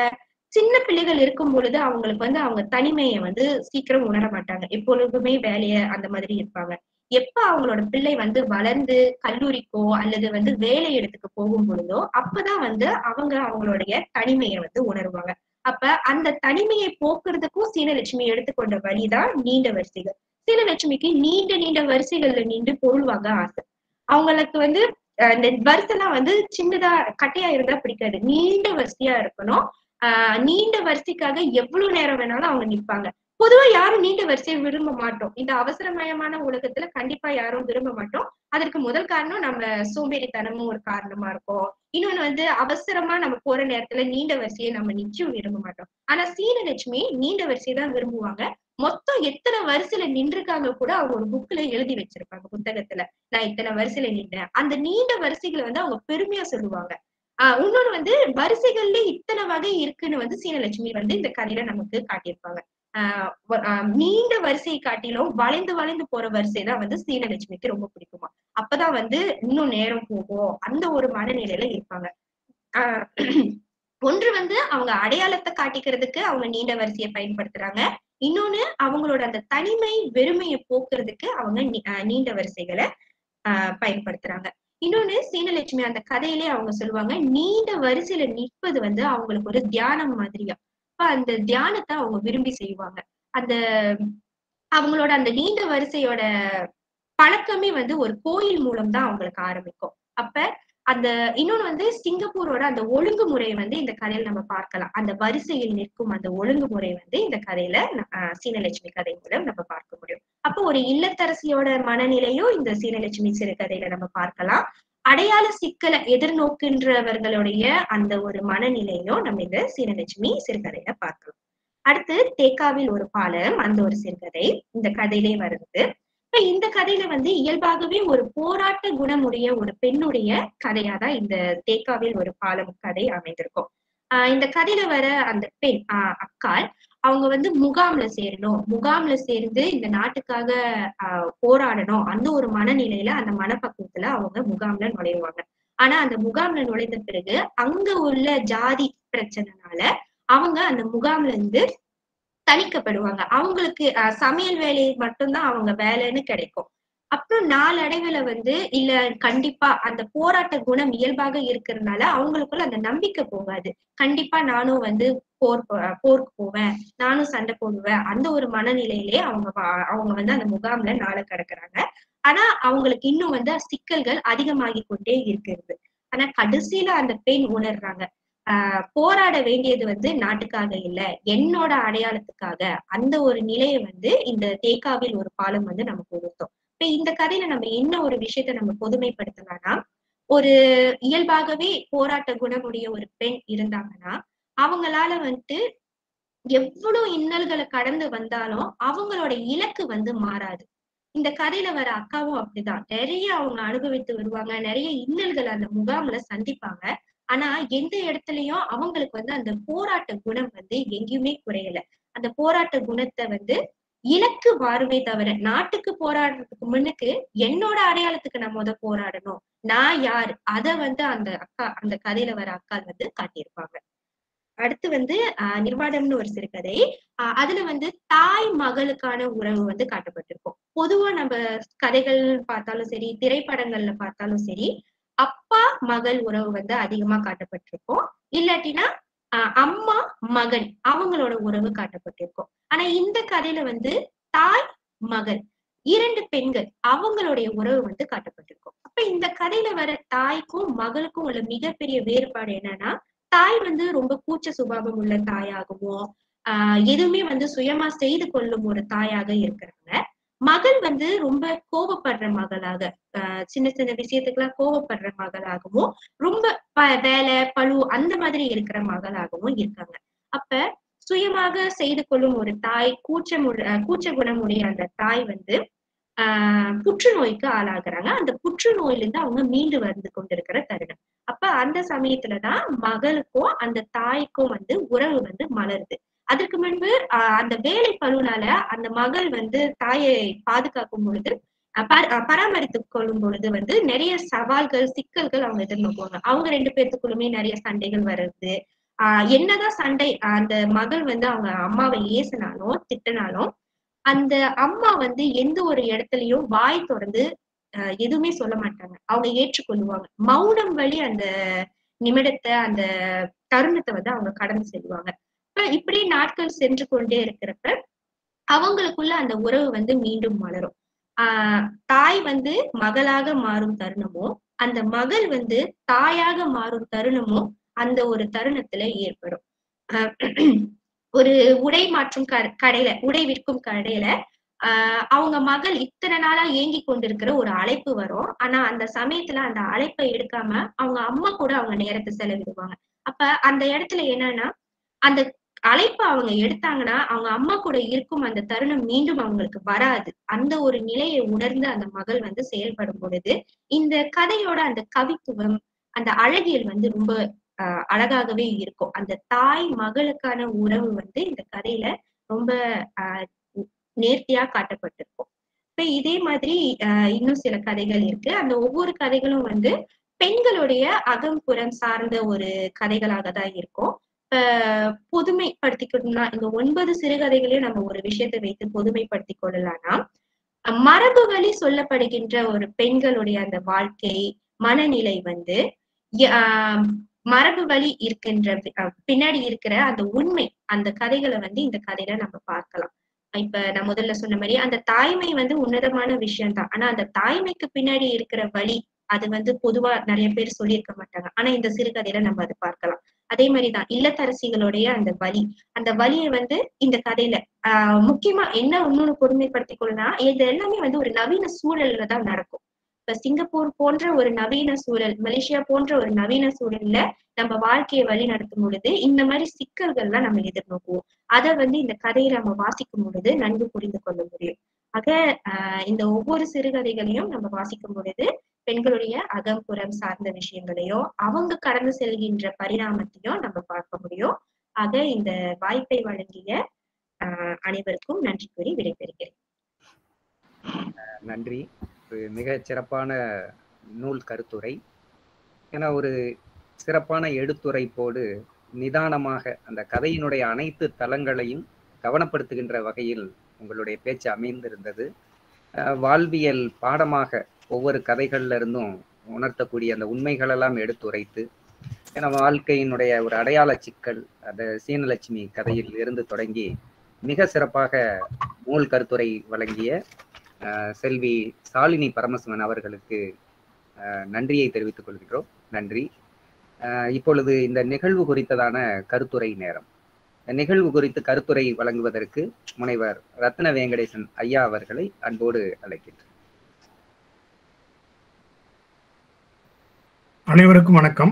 சின்ன பிள்ளைகள் இருக்கும் பொழுது அவங்களுக்கு வந்து அவங்க தனிமையை வந்து சீக்கிரம் உணர மாட்டாங்க எப்பொழுதுமே வேலைய அந்த மாதிரி இருப்பாங்க எப்ப அவங்களோட பிள்ளை வந்து வளர்ந்து கல்லூரிக்கோ அல்லது வந்து வேலை இடத்துக்கு போகும் பொழுதோ அப்பதான் வந்து அவங்க அவங்களுடைய தனிமையை வந்து உணருவாங்க அப்ப அந்த தனிமையை போக்குறதுக்கும் சீனலட்சுமி எடுத்துக்கொண்ட வழிதான் நீண்ட வரிசைகள் சீனலட்சுமிக்கு நீண்ட நீண்ட வரிசைகள்ல நின்று பொருள் வாங்க ஆசை அவங்களுக்கு வந்து அஹ், இந்த வரிசைலாம் வந்து சின்னதா கட்டையா இருந்தா பிடிக்காது நீண்ட வரிசையா இருக்கணும் ஆஹ் நீண்ட வரிசைக்காக எவ்வளவு நேரம் வேணாலும் அவங்க நிப்பாங்க பொதுவா யாரும் நீண்ட வரிசையை விரும்ப மாட்டோம் இந்த அவசரமயமான உலகத்துல கண்டிப்பா யாரும் விரும்ப மாட்டோம் அதற்கு முதல் காரணம் நம்ம சோம்பேறித்தனமும் ஒரு காரணமா இருக்கும் இன்னொன்னு வந்து அவசரமா நம்ம போற நேரத்துல நீண்ட வரிசையை நம்ம நிச்சயம் விரும்ப மாட்டோம் ஆனா சீனலட்சுமி நீண்ட வரிசையை தான் விரும்புவாங்க மொத்தம் எத்தனை வரிசையில நின்றுருக்காங்க கூட அவங்க ஒரு புக்ல எழுதி வச்சிருப்பாங்க புத்தகத்துல நான் இத்தனை வரிசையில நின்றேன் அந்த நீண்ட வரிசைகளை வந்து அவங்க பெருமையா சொல்லுவாங்க ஆஹ் இன்னொன்னு வந்து வரிசைகள்ல இத்தனை வகை இருக்குன்னு வந்து சீனலட்சுமி வந்து இந்த கதையில நமக்கு காட்டியிருப்பாங்க ஆஹ் வ- ஆஹ் நீண்ட வரிசையை காட்டிலும் வளைந்து வளைந்து போற வரிசை தான் வந்து சீனலட்சுமிக்கு ரொம்ப பிடிக்குமா அப்பதான் வந்து இன்னும் நேரம் போகும் அந்த ஒரு மனநிலையில இருப்பாங்க ஆஹ் ஒன்று வந்து அவங்க அடையாளத்தை காட்டிக்கிறதுக்கு அவங்க நீண்ட வரிசையை பயன்படுத்துறாங்க இன்னொன்னு அவங்களோட அந்த தனிமை வெறுமையை போக்குறதுக்கு அவங்க நீ- ஆஹ் நீண்ட வரிசைகளை ஆஹ் பயன்படுத்துறாங்க இன்னொன்னு சீனலட்சுமி அந்த கதையிலே அவங்க சொல்லுவாங்க நீண்ட வரிசையில நிற்பது வந்து அவங்களுக்கு ஒரு தியானம் மாதிரியா அப்ப அந்த தியானத்தை அவங்க விரும்பி செய்வாங்க அந்த அவங்களோட அந்த நீண்ட வரிசையோட பழக்கமே வந்து ஒரு கோயில் மூலம் தான் அவங்களுக்கு ஆரம்பிக்கும் அப்ப அந்த இன்னொன்னு வந்து சிங்கப்பூரோட அந்த ஒழுங்குமுறை வந்து இந்த கதையில நம்ம பார்க்கலாம் அந்த வரிசையில் நிற்கும் அந்த ஒழுங்குமுறை வந்து இந்த கதையில ஆஹ் சீனலட்சுமி கதை மூலம் நம்ம பார்க்க முடியும் அப்போ ஒரு இல்லத்தரசியோட மனநிலையும் இந்த சீனலட்சுமி சிறுகதையில நம்ம பார்க்கலாம் அடையாள சிக்கலை எதிர்நோக்குன்றவர்களுடைய அந்த ஒரு மனநிலையும் நம்ம இந்த சீனலட்சுமி சிறுகதையில பார்க்கலாம் அடுத்து தேக்காவில் ஒரு பாலம் அந்த ஒரு சிறுகதை இந்த கதையிலே வருது இப்ப இந்த கதையில வந்து இயல்பாகவே ஒரு போராட்ட குணமுடைய ஒரு பெண்ணுடைய கதையாதான் இந்த தேக்காவில் ஒரு பாலம் கதை அமைந்திருக்கும் ஆஹ் இந்த கதையில வர அந்த பெண் ஆஹ் அக்காள் அவங்க வந்து முகாம்ல சேரணும் முகாம்ல சேர்ந்து இந்த நாட்டுக்காக ஆஹ் போராடணும் அந்த ஒரு மனநிலையில அந்த மனப்பக்குவத்துல அவங்க முகாம்ல நுழைவாங்க ஆனா அந்த முகாம்ல நுழைந்த பிறகு அங்க உள்ள ஜாதி பிரச்சனைனால அவங்க அந்த முகாம்ல இருந்து தணிக்கப்படுவாங்க அவங்களுக்கு அஹ், சமையல் வேலை மட்டும்தான் அவங்க வேலைன்னு கிடைக்கும் அப்புறம் நாளடைவுல வந்து இல்ல கண்டிப்பா அந்த போராட்ட குணம் இயல்பாக இருக்கிறதுனால அவங்களுக்குள்ள அந்த நம்பிக்கை போகாது கண்டிப்பா நானும் வந்து போர் போ- போருக்கு போவேன் நானும் சண்டை போடுவேன் அந்த ஒரு மனநிலையிலே அவங்க வா- அவங்க வந்து அந்த முகாம்ல நாளை கடக்குறாங்க ஆனா அவங்களுக்கு இன்னும் வந்து சிக்கல்கள் அதிகமாகி கொண்டே இருக்கிறது ஆனா கடைசியில அந்த பெண் உணர்றாங்க ஆஹ் போராட வேண்டியது வந்து நாட்டுக்காக இல்ல என்னோட அடையாளத்துக்காக அந்த ஒரு நிலையை வந்து இந்த தேக்காவில் ஒரு பாலம் வந்து நமக்கு உணர்த்தும் இப்ப இந்த கதையில நம்ம என்ன ஒரு விஷயத்த நம்ம பொதுமைப்படுத்தலாம்னா ஒரு இயல்பாகவே போராட்ட குணமுடைய ஒரு பெண் இருந்தாங்கன்னா அவங்களால வந்துட்டு எவ்வளவு இன்னல்களை கடந்து வந்தாலும் அவங்களோட இலக்கு வந்து மாறாது இந்த கதையில வர அக்காவும் அப்படிதான் நிறைய அவங்க அனுபவித்து வருவாங்க நிறைய இன்னல்கள் அந்த முகாம்ல சந்திப்பாங்க ஆனா எந்த இடத்துலயும் அவங்களுக்கு வந்து அந்த போராட்ட குணம் வந்து எங்கேயுமே குறையல அந்த போராட்ட குணத்தை வந்து இலக்கு மாறுமே தவிர நாட்டுக்கு போராடுறதுக்கு முன்னுக்கு என்னோட அடையாளத்துக்கு நான் முத போராடணும் நான் யார் அத வந்து அந்த அக்கா அந்த கதையில வர அக்கா வந்து காட்டியிருப்பாங்க அடுத்து வந்து ஆஹ் நிர்வாணம்னு ஒரு சிறுகதை ஆஹ் அதுல வந்து தாய் மகளுக்கான உறவு வந்து காட்டப்பட்டிருக்கும் பொதுவா நம்ம கதைகள் பார்த்தாலும் சரி திரைப்படங்கள்ல பார்த்தாலும் சரி அப்பா மகள் உறவு வந்து அதிகமா காட்டப்பட்டிருக்கும் இல்லாட்டினா ஆஹ் அம்மா மகன் அவங்களோட உறவு காட்டப்பட்டிருக்கும் ஆனா இந்த கதையில வந்து தாய் மகள் இரண்டு பெண்கள் அவங்களுடைய உறவு வந்து காட்டப்பட்டிருக்கும் அப்ப இந்த கதையில வர தாய்க்கும் மகளுக்கும் உள்ள மிகப்பெரிய வேறுபாடு என்னன்னா தாய் வந்து ரொம்ப கூச்ச சுபாவம் உள்ள தாயாகவும் ஆஹ் எதுவுமே வந்து சுயமா செய்து கொள்ளும் ஒரு தாயாக இருக்கிறாங்க மகள் வந்து ரொம்ப கோபப்படுற மகளாக ஆஹ் சின்ன சின்ன விஷயத்துக்கெல்லாம் கோபப்படுற மகளாகவும் ரொம்ப ப- வேலை பழு அந்த மாதிரி இருக்கிற மகளாகவும் இருக்காங்க அப்ப சுயமாக செய்து கொள்ளும் ஒரு தாய் கூச்சமுள்ள அஹ் கூச்ச குணமுடைய அந்த தாய் வந்து ஆஹ் புற்றுநோய்க்கு ஆளாகுறாங்க அந்த புற்றுநோயிலிருந்து அவங்க மீண்டு வந்து கொண்டிருக்கிற தருணம் அப்ப அந்த சமயத்துலதான் மகளுக்கும் அந்த தாய்க்கும் வந்து உறவு வந்து மலருது அதற்கு முன்பு ஆஹ் அந்த வேலை பழுனால அந்த மகள் வந்து தாயை பாதுகாக்கும் பொழுது அஹ் பர- அஹ் பராமரித்துக் கொள்ளும் பொழுது வந்து நிறைய சவால்கள் சிக்கல்கள் அவங்க எதிர்நோக்குவாங்க அவங்க ரெண்டு பேர்த்துக்குள்ளுமே நிறைய சண்டைகள் வர்றது ஆஹ் என்னதான் சண்டை அந்த மகள் வந்து அவங்க அம்மாவை ஏசினாலும் திட்டினாலும் அந்த அம்மா வந்து எந்த ஒரு இடத்துலயும் வாய் திறந்து ஆஹ் எதுவுமே சொல்ல மாட்டாங்க அவங்க ஏற்றுக்கொள்ளுவாங்க மௌனம் வழி அந்த நிமிடத்தை அந்த தருணத்தை வந்து அவங்க கடந்து செல்வாங்க இப்ப இப்படி நாட்கள் சென்று கொண்டே இருக்கிறப்ப அவங்களுக்குள்ள அந்த உறவு வந்து மீண்டும் மலரும் ஆஹ் தாய் வந்து மகளாக மாறும் தருணமும் அந்த மகள் வந்து தாயாக மாறும் தருணமும் அந்த ஒரு தருணத்துல ஏற்படும் ஆஹ் ஒரு உடை மாற்றும் க கடையில உடை விற்கும் கடையில ஆஹ் அவங்க மகள் இத்தனை நாளா ஏங்கி கொண்டிருக்கிற ஒரு அழைப்பு வரும் ஆனா அந்த சமயத்துல அந்த அழைப்பை எடுக்காம அவங்க அம்மா கூட அவங்க நேரத்தை செலவிடுவாங்க அப்ப அந்த இடத்துல என்னன்னா அந்த அழைப்பை அவங்க எடுத்தாங்கன்னா அவங்க அம்மா கூட இருக்கும் அந்த தருணம் மீண்டும் அவங்களுக்கு வராது அந்த ஒரு நிலையை உணர்ந்து அந்த மகள் வந்து செயல்படும் பொழுது இந்த கதையோட அந்த கவித்துவம் அந்த அழகியல் வந்து ரொம்ப ஆஹ் அழகாகவே இருக்கும் அந்த தாய் மகளுக்கான உறவு வந்து இந்த கதையில ரொம்ப ஆஹ் நேர்த்தியா காட்டப்பட்டிருக்கும் இப்ப இதே மாதிரி ஆஹ் இன்னும் சில கதைகள் இருக்கு அந்த ஒவ்வொரு கதைகளும் வந்து பெண்களுடைய அகம்புறம் சார்ந்த ஒரு கதைகளாக தான் இருக்கும் இப்ப பொதுமைப்படுத்திக்கணும்னா இந்த ஒன்பது சிறுகதைகளையும் நம்ம ஒரு விஷயத்தை வைத்து பொதுமைப்படுத்திக் கொள்ளலாம்னா மரபு வழி சொல்லப்படுகின்ற ஒரு பெண்களுடைய அந்த வாழ்க்கை மனநிலை வந்து ஆஹ் மரபு வழி இருக்கின்ற பின்னாடி இருக்கிற அந்த உண்மை அந்த கதைகளை வந்து இந்த கதையில நம்ம பார்க்கலாம் இப்ப நான் முதல்ல சொன்ன மாதிரி அந்த தாய்மை வந்து உன்னதமான விஷயம்தான் ஆனா அந்த தாய்மைக்கு பின்னாடி இருக்கிற வழி அது வந்து பொதுவா நிறைய பேர் சொல்லியிருக்க மாட்டாங்க ஆனா இந்த சிறுகதையில நம்ம அதை பார்க்கலாம் அதே மாதிரிதான் இல்லத்தரசிகளுடைய அந்த வலி அந்த வலியை வந்து இந்த கதையில ஆஹ் முக்கியமா என்ன இன்னொன்னு கொடுமைப்படுத்திக் கொள்ளனா இது எல்லாமே வந்து ஒரு நவீன சூழல்ல தான் நடக்கும் இப்ப சிங்கப்பூர் போன்ற ஒரு நவீன சூழல் மலேசியா போன்ற ஒரு நவீன சூழல்ல நம்ம வாழ்க்கையை வழி நடத்தும் பொழுது இந்த மாதிரி சிக்கல்கள்லாம் நம்ம எதிர்நோக்குவோம் அதை வந்து இந்த கதையை நம்ம வாசிக்கும் பொழுது நன்கு புரிந்து கொள்ள முடியும் ஆக ஆஹ் இந்த ஒவ்வொரு சிறுகதைகளையும் நம்ம வாசிக்கும் பொழுது பெண்களுடைய அகம்புறம் சார்ந்த விஷயங்களையும் அவங்க கடந்து செல்கின்ற பரிணாமத்தையும் நம்ம பார்க்க முடியும் ஆக இந்த வாய்ப்பை வழங்கிய ஆஹ் அனைவருக்கும் நன்றி கூறி விடைபெறுகிறேன் நன்றி ஒரு மிக சிறப்பான நூல் கருத்துரை ஏன்னா ஒரு சிறப்பான எடுத்துரைப்போடு நிதானமாக அந்த கதையினுடைய அனைத்து தளங்களையும் கவனப்படுத்துகின்ற வகையில் உங்களுடைய பேச்சு அமைந்திருந்தது வாழ்வியல் பாடமாக ஒவ்வொரு கதைகள்ல இருந்தும் உணர்த்தக்கூடிய அந்த உண்மைகளெல்லாம் எடுத்துரைத்து ஏன்னா வாழ்க்கையினுடைய ஒரு அடையாள சிக்கல் அந்த சீனலட்சுமி கதையில் இருந்து தொடங்கி மிக சிறப்பாக நூல் கருத்துரை வழங்கிய செல்வி சாலினி பரமசிவன் அவர்களுக்கு நன்றியை தெரிவித்துக் கொள்கிறோம் நன்றி இப்பொழுது இந்த நிகழ்வு குறித்ததான கருத்துரை நேரம் நிகழ்வு குறித்து கருத்துரை வழங்குவதற்கு முனைவர் ரத்ன வெங்கடேசன் ஐயா அவர்களை அன்போடு அழைக்கின்றேன் அனைவருக்கும் வணக்கம்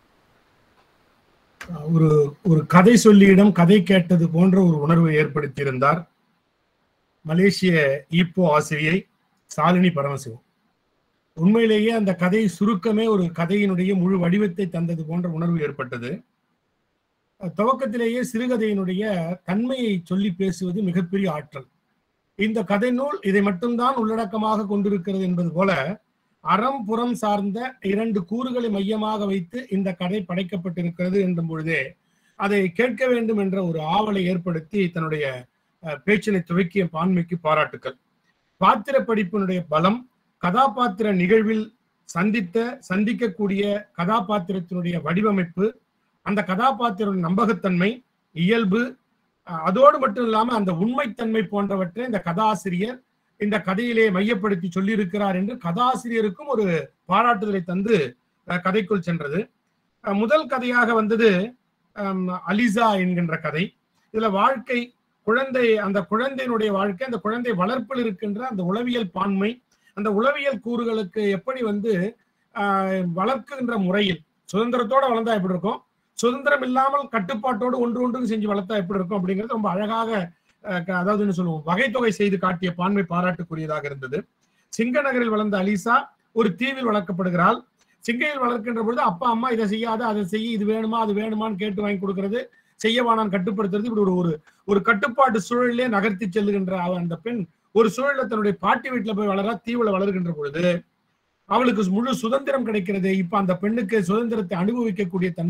ஒரு ஒரு கதை சொல்லியிடம் கதை கேட்டது போன்ற ஒரு உணர்வை ஏற்படுத்தியிருந்தார் மலேசிய ஈப்போ ஆசிரியை சாலினி பரமசிவம் உண்மையிலேயே அந்த கதை சுருக்கமே ஒரு கதையினுடைய முழு வடிவத்தை தந்தது போன்ற உணர்வு ஏற்பட்டது துவக்கத்திலேயே சிறுகதையினுடைய தன்மையை சொல்லி பேசுவது மிகப்பெரிய ஆற்றல் இந்த கதை நூல் இதை மட்டும்தான் உள்ளடக்கமாக கொண்டிருக்கிறது என்பது போல அறம் புறம் சார்ந்த இரண்டு கூறுகளை மையமாக வைத்து இந்த கதை படைக்கப்பட்டிருக்கிறது என்ற பொழுதே அதை கேட்க வேண்டும் என்ற ஒரு ஆவலை ஏற்படுத்தி தன்னுடைய பேச்சினை துவக்கிய பான்மைக்கு பாராட்டுக்கள் பாத்திர படிப்பினுடைய பலம் கதாபாத்திர நிகழ்வில் சந்தித்த சந்திக்கக்கூடிய கதாபாத்திரத்தினுடைய வடிவமைப்பு அந்த கதாபாத்திர நம்பகத்தன்மை இயல்பு அதோடு மட்டும் இல்லாம அந்த உண்மைத்தன்மை போன்றவற்றை இந்த கதாசிரியர் இந்த கதையிலே மையப்படுத்தி சொல்லியிருக்கிறார் என்று கதாசிரியருக்கும் ஒரு பாராட்டுதலை தந்து கதைக்குள் சென்றது முதல் கதையாக வந்தது அலிசா என்கின்ற கதை இதுல வாழ்க்கை குழந்தை அந்த குழந்தையினுடைய வாழ்க்கை அந்த குழந்தை வளர்ப்பில் இருக்கின்ற அந்த உளவியல் பான்மை அந்த உளவியல் கூறுகளுக்கு எப்படி வந்து வளர்க்குகின்ற முறையில் சுதந்திரத்தோட வளர்ந்தா எப்படி இருக்கும் சுதந்திரம் இல்லாமல் கட்டுப்பாட்டோடு ஒன்று ஒன்றுக்கு செஞ்சு வளர்த்தா எப்படி இருக்கும் அப்படிங்கிறது ரொம்ப அழகாக அதாவது என்ன சொல்லுவோம் வகைத்தொகை செய்து காட்டிய பான்மை பாராட்டுக்குரியதாக இருந்தது சிங்க நகரில் வளர்ந்த அலிசா ஒரு தீவில் வளர்க்கப்படுகிறாள் சிங்கையில் வளர்க்கின்ற பொழுது அப்பா அம்மா இதை செய்யாத அதை செய்ய இது வேணுமா அது வேணுமான்னு கேட்டு வாங்கி கொடுக்கறது செய்யவானான் கட்டுப்படுத்துறது இப்படி ஒரு ஒரு ஒரு கட்டுப்பாட்டு சூழலிலே நகர்த்தி செல்லுகின்ற அந்த பெண் ஒரு சூழல தன்னுடைய பாட்டி வீட்டுல போய் வளர தீவுல வளர்கின்ற பொழுது அவளுக்கு முழு சுதந்திரம் கிடைக்கிறது இப்ப அந்த பெண்ணுக்கு சுதந்திரத்தை அனுபவிக்கக்கூடிய தன்மை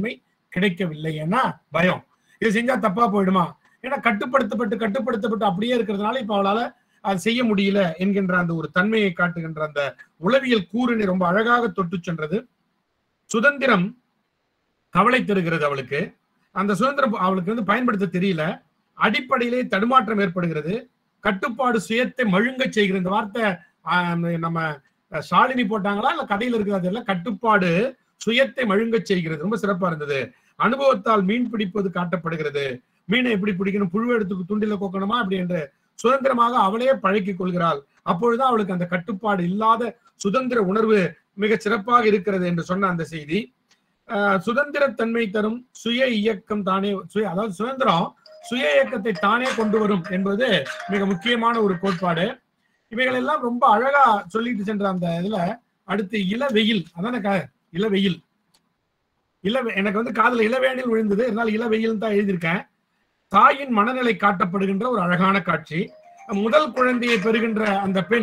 கிடைக்கவில்லை ஏன்னா பயம் இது செஞ்சா தப்பா போயிடுமா ஏன்னா கட்டுப்படுத்தப்பட்டு கட்டுப்படுத்தப்பட்டு அப்படியே இருக்கிறதுனால இப்ப அவளால அது செய்ய முடியல என்கின்ற அந்த ஒரு தன்மையை காட்டுகின்ற அந்த உளவியல் கூறினை ரொம்ப அழகாக தொட்டு சென்றது சுதந்திரம் கவலை தருகிறது அவளுக்கு அந்த சுதந்திரம் அவளுக்கு வந்து பயன்படுத்த தெரியல அடிப்படையிலே தடுமாற்றம் ஏற்படுகிறது கட்டுப்பாடு சுயத்தை மழுங்க செய்கிற இந்த வார்த்தை ஆஹ், நம்ம அஹ், ஷாலினி போட்டாங்களா இல்ல கதையில இருக்கிறது எல்லாம் கட்டுப்பாடு சுயத்தை மழுங்க செய்கிறது ரொம்ப சிறப்பா இருந்தது அனுபவத்தால் மீன் பிடிப்பது காட்டப்படுகிறது மீனை எப்படி பிடிக்கணும் புழு எடுத்து துண்டில கோக்கணுமா அப்படி என்று சுதந்திரமாக அவளே பழக்கிக் கொள்கிறாள் அப்பொழுதுதான் அவளுக்கு அந்த கட்டுப்பாடு இல்லாத சுதந்திர உணர்வு மிக சிறப்பாக இருக்கிறது என்று சொன்ன அந்த செய்தி ஆஹ் சுதந்திரத்தன்மை தரும் சுய இயக்கம் தானே சுய அதாவது சுதந்திரம் சுய இயக்கத்தை தானே கொண்டு வரும் என்பது மிக முக்கியமான ஒரு கோட்பாடு இவைகள் எல்லாம் ரொம்ப அழகா சொல்லிட்டு சென்ற அந்த இதுல அடுத்து இளவெயில் அதான க- இளவெயில் இள எனக்கு வந்து காதுல இளவேனில் விழுந்தது இருந்தாலும் இளவெயில் தான் எழுதியிருக்கேன் தாயின் மனநிலை காட்டப்படுகின்ற ஒரு அழகான காட்சி முதல் குழந்தையை பெறுகின்ற அந்த பெண்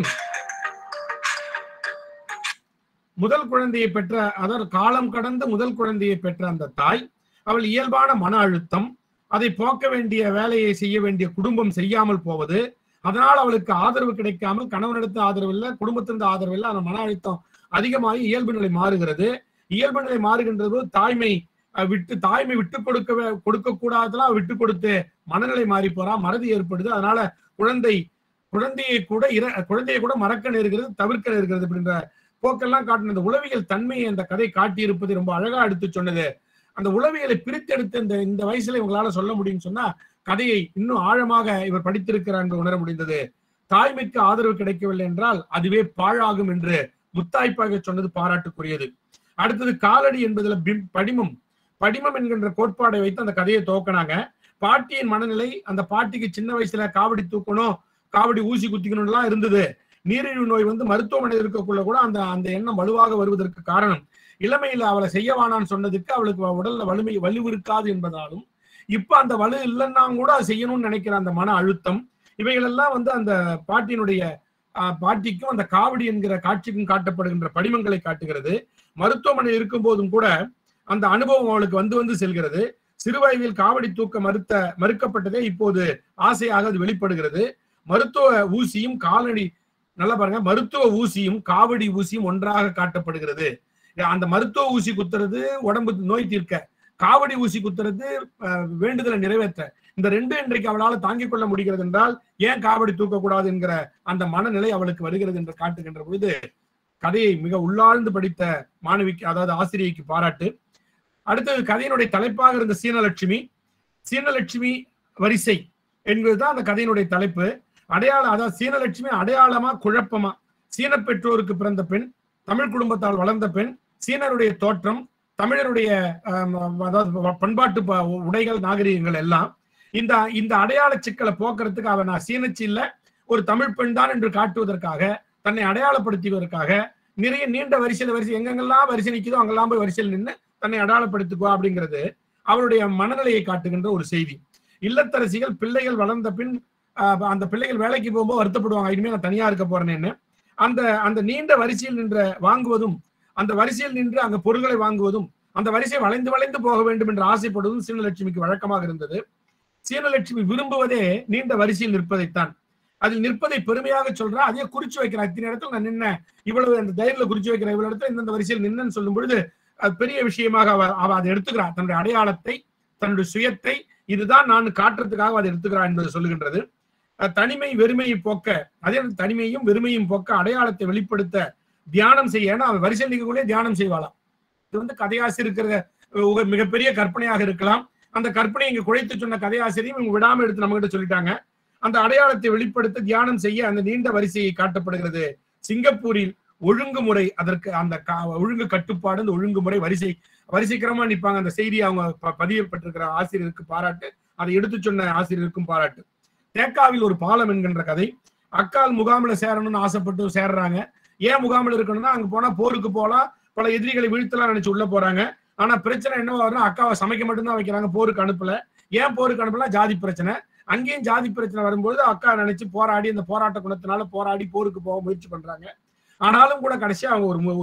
முதல் குழந்தையை பெற்ற அதாவது காலம் கடந்து முதல் குழந்தையை பெற்ற அந்த தாய் அவள் இயல்பான மன அழுத்தம் அதை போக்க வேண்டிய வேலையை செய்ய வேண்டிய குடும்பம் செய்யாமல் போவது அதனால் அவளுக்கு ஆதரவு கிடைக்காமல் கணவனிடத்து ஆதரவு இல்லை குடும்பத்திலிருந்து ஆதரவு இல்லை அந்த மன அழுத்தம் அதிகமாகி இயல்பு நிலை மாறுகிறது இயல்பு நிலை மாறுகின்றது போது தாய்மை அஹ், விட்டு தாய்மை விட்டு கொடுக்க கொடுக்க கூடாதெல்லாம் விட்டு கொடுத்து மனநிலை மாறி போறா மறதி ஏற்படுது அதனால குழந்தை குழந்தையை கூட இர குழந்தையை கூட மறக்க நேருகிறது தவிர்க்க நேருகிறது அப்படின்ற போக்கெல்லாம் காட்டின அந்த உளவியல் தன்மையை அந்த கதை காட்டியிருப்பது ரொம்ப அழகா எடுத்து சொன்னது அந்த உளவியலை பிரித்தெடுத்து இந்த இந்த வயசுல இவங்களால சொல்ல முடியும்னு சொன்னா கதையை இன்னும் ஆழமாக இவர் படித்திருக்கிறார் என்று உணர முடிந்தது தாய்மைக்கு ஆதரவு கிடைக்கவில்லை என்றால் அதுவே பாழாகும் என்று முத்தாய்ப்பாக சொன்னது பாராட்டுக்குரியது அடுத்தது காலடி என்பதுல பிம் படிமம் படிமம் என்கின்ற கோட்பாடை வைத்து அந்த கதையை துவக்கினாங்க பாட்டியின் மனநிலை அந்த பாட்டிக்கு சின்ன வயசுல காவடி தூக்கணும் காவடி ஊசி குத்திக்கணும்லாம் இருந்தது நீரிழிவு நோய் வந்து மருத்துவமனை இருக்கக்குள்ள கூட அந்த அந்த எண்ணம் வலுவாக வருவதற்கு காரணம் இளமையில அவளை செய்ய வேணான்னு சொன்னதுக்கு அவளுக்கு உடல்ல வலிமை வலு இருக்காது என்பதாலும் இப்ப அந்த வலு இல்லைன்னா கூட அதை செய்யணும்னு நினைக்கிற அந்த மன அழுத்தம் இவைகள் எல்லாம் வந்து அந்த பாட்டியினுடைய ஆஹ், பாட்டிக்கும் அந்த காவடி என்கிற காட்சிக்கும் காட்டப்படுகின்ற படிமங்களை காட்டுகிறது மருத்துவமனை இருக்கும் போதும் கூட அந்த அனுபவம் அவளுக்கு வந்து வந்து செல்கிறது சிறு வயதில் காவடி தூக்க மறுத்த மறுக்கப்பட்டதே இப்போது ஆசையாக அது வெளிப்படுகிறது மருத்துவ ஊசியும் காலடி நல்லா பாருங்க மருத்துவ ஊசியும் காவடி ஊசியும் ஒன்றாக காட்டப்படுகிறது அந்த மருத்துவ ஊசி குத்துறது உடம்பு நோய் தீர்க்க காவடி ஊசி குத்துறது அஹ், வேண்டுதலை நிறைவேற்ற இந்த ரெண்டு இன்றைக்கு அவளால் தாங்கிக் கொள்ள முடிகிறது என்றால் ஏன் காவடி தூக்கக்கூடாது என்கிற அந்த மனநிலை அவளுக்கு வருகிறது என்று காட்டுகின்ற பொழுது கதையை மிக உள்ளாழ்ந்து படித்த மாணவிக்கு அதாவது ஆசிரியைக்கு பாராட்டு அடுத்தது கதையினுடைய தலைப்பாக இருந்த சீனலட்சுமி சீனலட்சுமி வரிசை என்பதுதான் அந்த கதையினுடைய தலைப்பு அடையாளம் அதாவது சீனலட்சுமி அடையாளமா குழப்பமா சீன பெற்றோருக்கு பிறந்த பெண் தமிழ் குடும்பத்தால் வளர்ந்த பெண் சீனருடைய தோற்றம் தமிழருடைய ஆம், அதாவது பண்பாட்டு ப- உடைகள் நாகரிகங்கள் எல்லாம் இந்த இந்த அடையாள சிக்கலை போக்குறதுக்கு அவன் நான் சீனச்சி இல்ல ஒரு தமிழ் பெண் தான் என்று காட்டுவதற்காக தன்னை அடையாளப்படுத்துவதற்காக நிறைய நீண்ட வரிசையில வரிசை எங்கெங்கெல்லாம் வரிசை நிக்குதோ அங்கெல்லாம் போய் வரிசையில் நின்று தன்னை அடையாளப்படுத்திக்குவா அப்படிங்கிறது அவருடைய மனநிலையை காட்டுகின்ற ஒரு செய்தி இல்லத்தரசிகள் பிள்ளைகள் வளர்ந்த பின் ஆஹ், அந்த பிள்ளைகள் வேலைக்கு போகும்போது வருத்தப்படுவாங்க இனிமே நான் தனியா இருக்க போறேன்னு அந்த அந்த நீண்ட வரிசையில் நின்ற வாங்குவதும் அந்த வரிசையில் நின்று அங்க பொருட்களை வாங்குவதும் அந்த வரிசை வளைந்து வளைந்து போக வேண்டும் என்று ஆசைப்படுவதும் சீனலட்சுமிக்கு வழக்கமாக இருந்தது சீனலட்சுமி விரும்புவதே நீண்ட வரிசையில் நிற்பதைத்தான் அதில் நிற்பதை பெருமையாக சொல்றா அதே குறிச்சு வைக்கிறா இத்தனை இடத்துல நான் நின்ன இவ்வளவு அந்த தைரியல குறிச்சு வைக்கிற இவ்வளவு இடத்துல இந்தந்த வரிசையில் நின்னன்னு சொல்லும் பொழுது அது பெரிய விஷயமாக அவ அவ அதை எடுத்துக்கிறா தன்னுடைய அடையாளத்தை தன்னுடைய சுயத்தை இதுதான் நான் காட்டுறதுக்காக அதை எடுத்துக்கிறா என்பது சொல்லுகின்றது அஹ் தனிமை வெறுமையை போக்க அதே நேரத்தில் தனிமையும் வெறுமையும் போக்க அடையாளத்தை வெளிப்படுத்த தியானம் செய்ய ஏன்னா அவன் வரிசையில் நிற்கக்கூடிய தியானம் செய்வாளாம் இது வந்து கதையாசிரியர் இருக்கிற ஒரு மிகப்பெரிய கற்பனையாக இருக்கலாம் அந்த கற்பனை இங்க குழைத்து சொன்ன கதையாசிரியும் இவங்க விடாம எடுத்து நம்ம கிட்ட சொல்லிட்டாங்க அந்த அடையாளத்தை வெளிப்படுத்த தியானம் செய்ய அந்த நீண்ட வரிசையை காட்டப்படுகிறது சிங்கப்பூரில் ஒழுங்குமுறை அதற்கு அந்த கா- ஒழுங்கு கட்டுப்பாடு அந்த ஒழுங்குமுறை வரிசை வரிசைக்கிரமா நிப்பாங்க அந்த செய்தி அவங்க ப- பதியப்பட்டிருக்கிற ஆசிரியருக்கு பாராட்டு அதை எடுத்து சொன்ன ஆசிரியருக்கும் பாராட்டு தேக்காவில் ஒரு பாலம் என்கின்ற கதை அக்கால் முகாமில் சேரணும்னு ஆசைப்பட்டு சேர்றாங்க ஏன் முகாமில் இருக்கணும்னா அங்க போனா போருக்கு போலாம் பல எதிரிகளை வீழ்த்தலாம் நினைச்சு உள்ள போறாங்க ஆனா பிரச்சனை என்னவா வரும்னா அக்காவை சமைக்க மட்டும்தான் வைக்கிறாங்க போருக்கு அனுப்பல ஏன் போருக்கு அனுப்பலாம் ஜாதி பிரச்சனை அங்கேயும் ஜாதி பிரச்சனை வரும்போது அக்கா நினைச்சு போராடி அந்த போராட்ட குணத்தினால போராடி போருக்கு போக முயற்சி பண்றாங்க ஆனாலும் கூட கடைசியா அவங்க ஒரு மு- ஒரு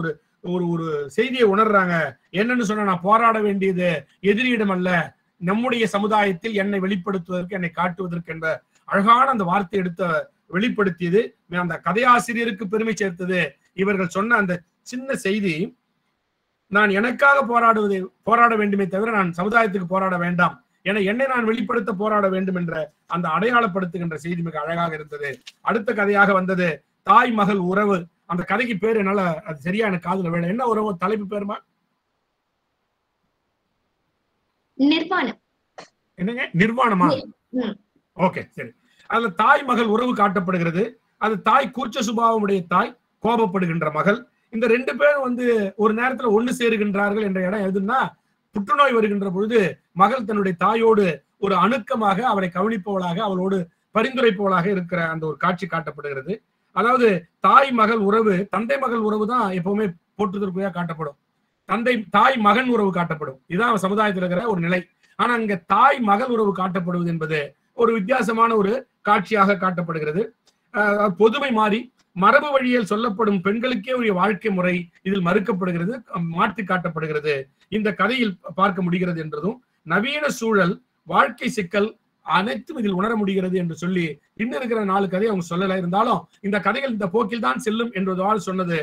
ஒரு ஒரு செய்தியை உணர்றாங்க என்னன்னு சொன்னா நான் போராட வேண்டியது எதிரியிடம் அல்ல நம்முடைய சமுதாயத்தில் என்னை வெளிப்படுத்துவதற்கு என்னை காட்டுவதற்கு என்ற அழகான அந்த வார்த்தை எடுத்த வெளிப்படுத்தியது அந்த கதையாசிரியருக்கு பெருமை சேர்த்தது இவர்கள் சொன்ன அந்த சின்ன செய்தி நான் எனக்காக போராடுவதை போராட வேண்டுமே தவிர நான் சமுதாயத்துக்கு போராட வேண்டாம் என என்னை நான் வெளிப்படுத்த போராட வேண்டும் என்ற அந்த அடையாளப்படுத்துகின்ற செய்தி மிக அழகாக இருந்தது அடுத்த கதையாக வந்தது தாய் மகள் உறவு அந்த கதைக்கு பேர் என்னால அது சரியா எனக்கு காதுல வேலை என்ன உறவு தலைப்பு பேருமா நிர்வாணம் என்னங்க நிர்வாணமா ம். ஓகே சரி அதுல தாய் மகள் உறவு காட்டப்படுகிறது அது தாய் கூச்ச சுபாவமுடைய தாய் கோபப்படுகின்ற மகள் இந்த ரெண்டு பேரும் வந்து ஒரு நேரத்துல ஒண்ணு சேருகின்றார்கள் என்ற இடம் எதுன்னா புற்றுநோய் வருகின்ற பொழுது மகள் தன்னுடைய தாயோடு ஒரு அணுக்கமாக அவளை கவனிப்பவளாக அவளோடு பரிந்துரைப்பவளாக இருக்கிற அந்த ஒரு காட்சி காட்டப்படுகிறது அதாவது தாய் மகள் உறவு தந்தை மகள் உறவு தான் எப்பவுமே போற்றுதற்குறையா காட்டப்படும் தந்தை தாய் மகன் உறவு காட்டப்படும் இதுதான் சமுதாயத்தில் இருக்கிற ஒரு நிலை ஆனா இங்க தாய் மகள் உறவு காட்டப்படுவது என்பது ஒரு வித்தியாசமான ஒரு காட்சியாக காட்டப்படுகிறது அஹ் பொதுமை மாறி மரபு வழியில் சொல்லப்படும் பெண்களுக்கே உரிய வாழ்க்கை முறை இதில் மறுக்கப்படுகிறது மாற்றி காட்டப்படுகிறது இந்த கதையில் பார்க்க முடிகிறது என்றதும் நவீன சூழல் வாழ்க்கை சிக்கல் அனைத்தும் இதில் உணர முடிகிறது என்று சொல்லி இன்னும் இருக்கிற நாலு கதை அவங்க சொல்லல இருந்தாலும் இந்த கதைகள் இந்த போக்கில் தான் செல்லும் என்றதால் சொன்னது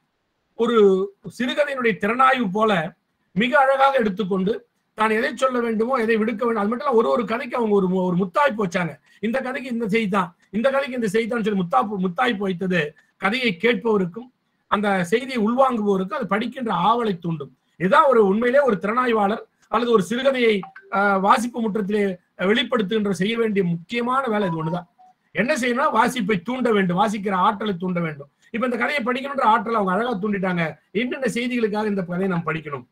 ஒரு சிறுகதையினுடைய திறனாய்வு போல மிக அழகாக எடுத்துக்கொண்டு தான் எதை சொல்ல வேண்டுமோ எதை விடுக்க வேண்டும் அது மட்டும் இல்ல ஒரு ஒரு கதைக்கு அவங்க ஒரு மு- ஒரு முத்தாய்ப்பு வச்சாங்க இந்த கதைக்கு இந்த செய்தி தான் இந்த கதைக்கு இந்த செய்தி தான் சொல்லி முத்தாப்பு முத்தாய்ப்பு வைத்தது கதையை கேட்பவருக்கும் அந்த செய்தியை உள்வாங்குபவருக்கும் அது படிக்கின்ற ஆவலை தூண்டும் இதுதான் ஒரு உண்மையிலே ஒரு திறனாய்வாளர் அல்லது ஒரு சிறுகதையை ஆஹ், வாசிப்பு முற்றத்திலே வெளிப்படுத்துகின்ற செய்ய வேண்டிய முக்கியமான வேலை இது ஒண்ணுதான் என்ன செய்யணும் வாசிப்பை தூண்ட வேண்டும் வாசிக்கிற ஆற்றலை தூண்ட வேண்டும் இப்ப இந்த கதையை படிக்கணுன்ற ஆற்றலை அவங்க அழகா தூண்டிட்டாங்க என்னென்ன செய்திகளுக்காக இந்த கதையை நாம் படிக்கணும்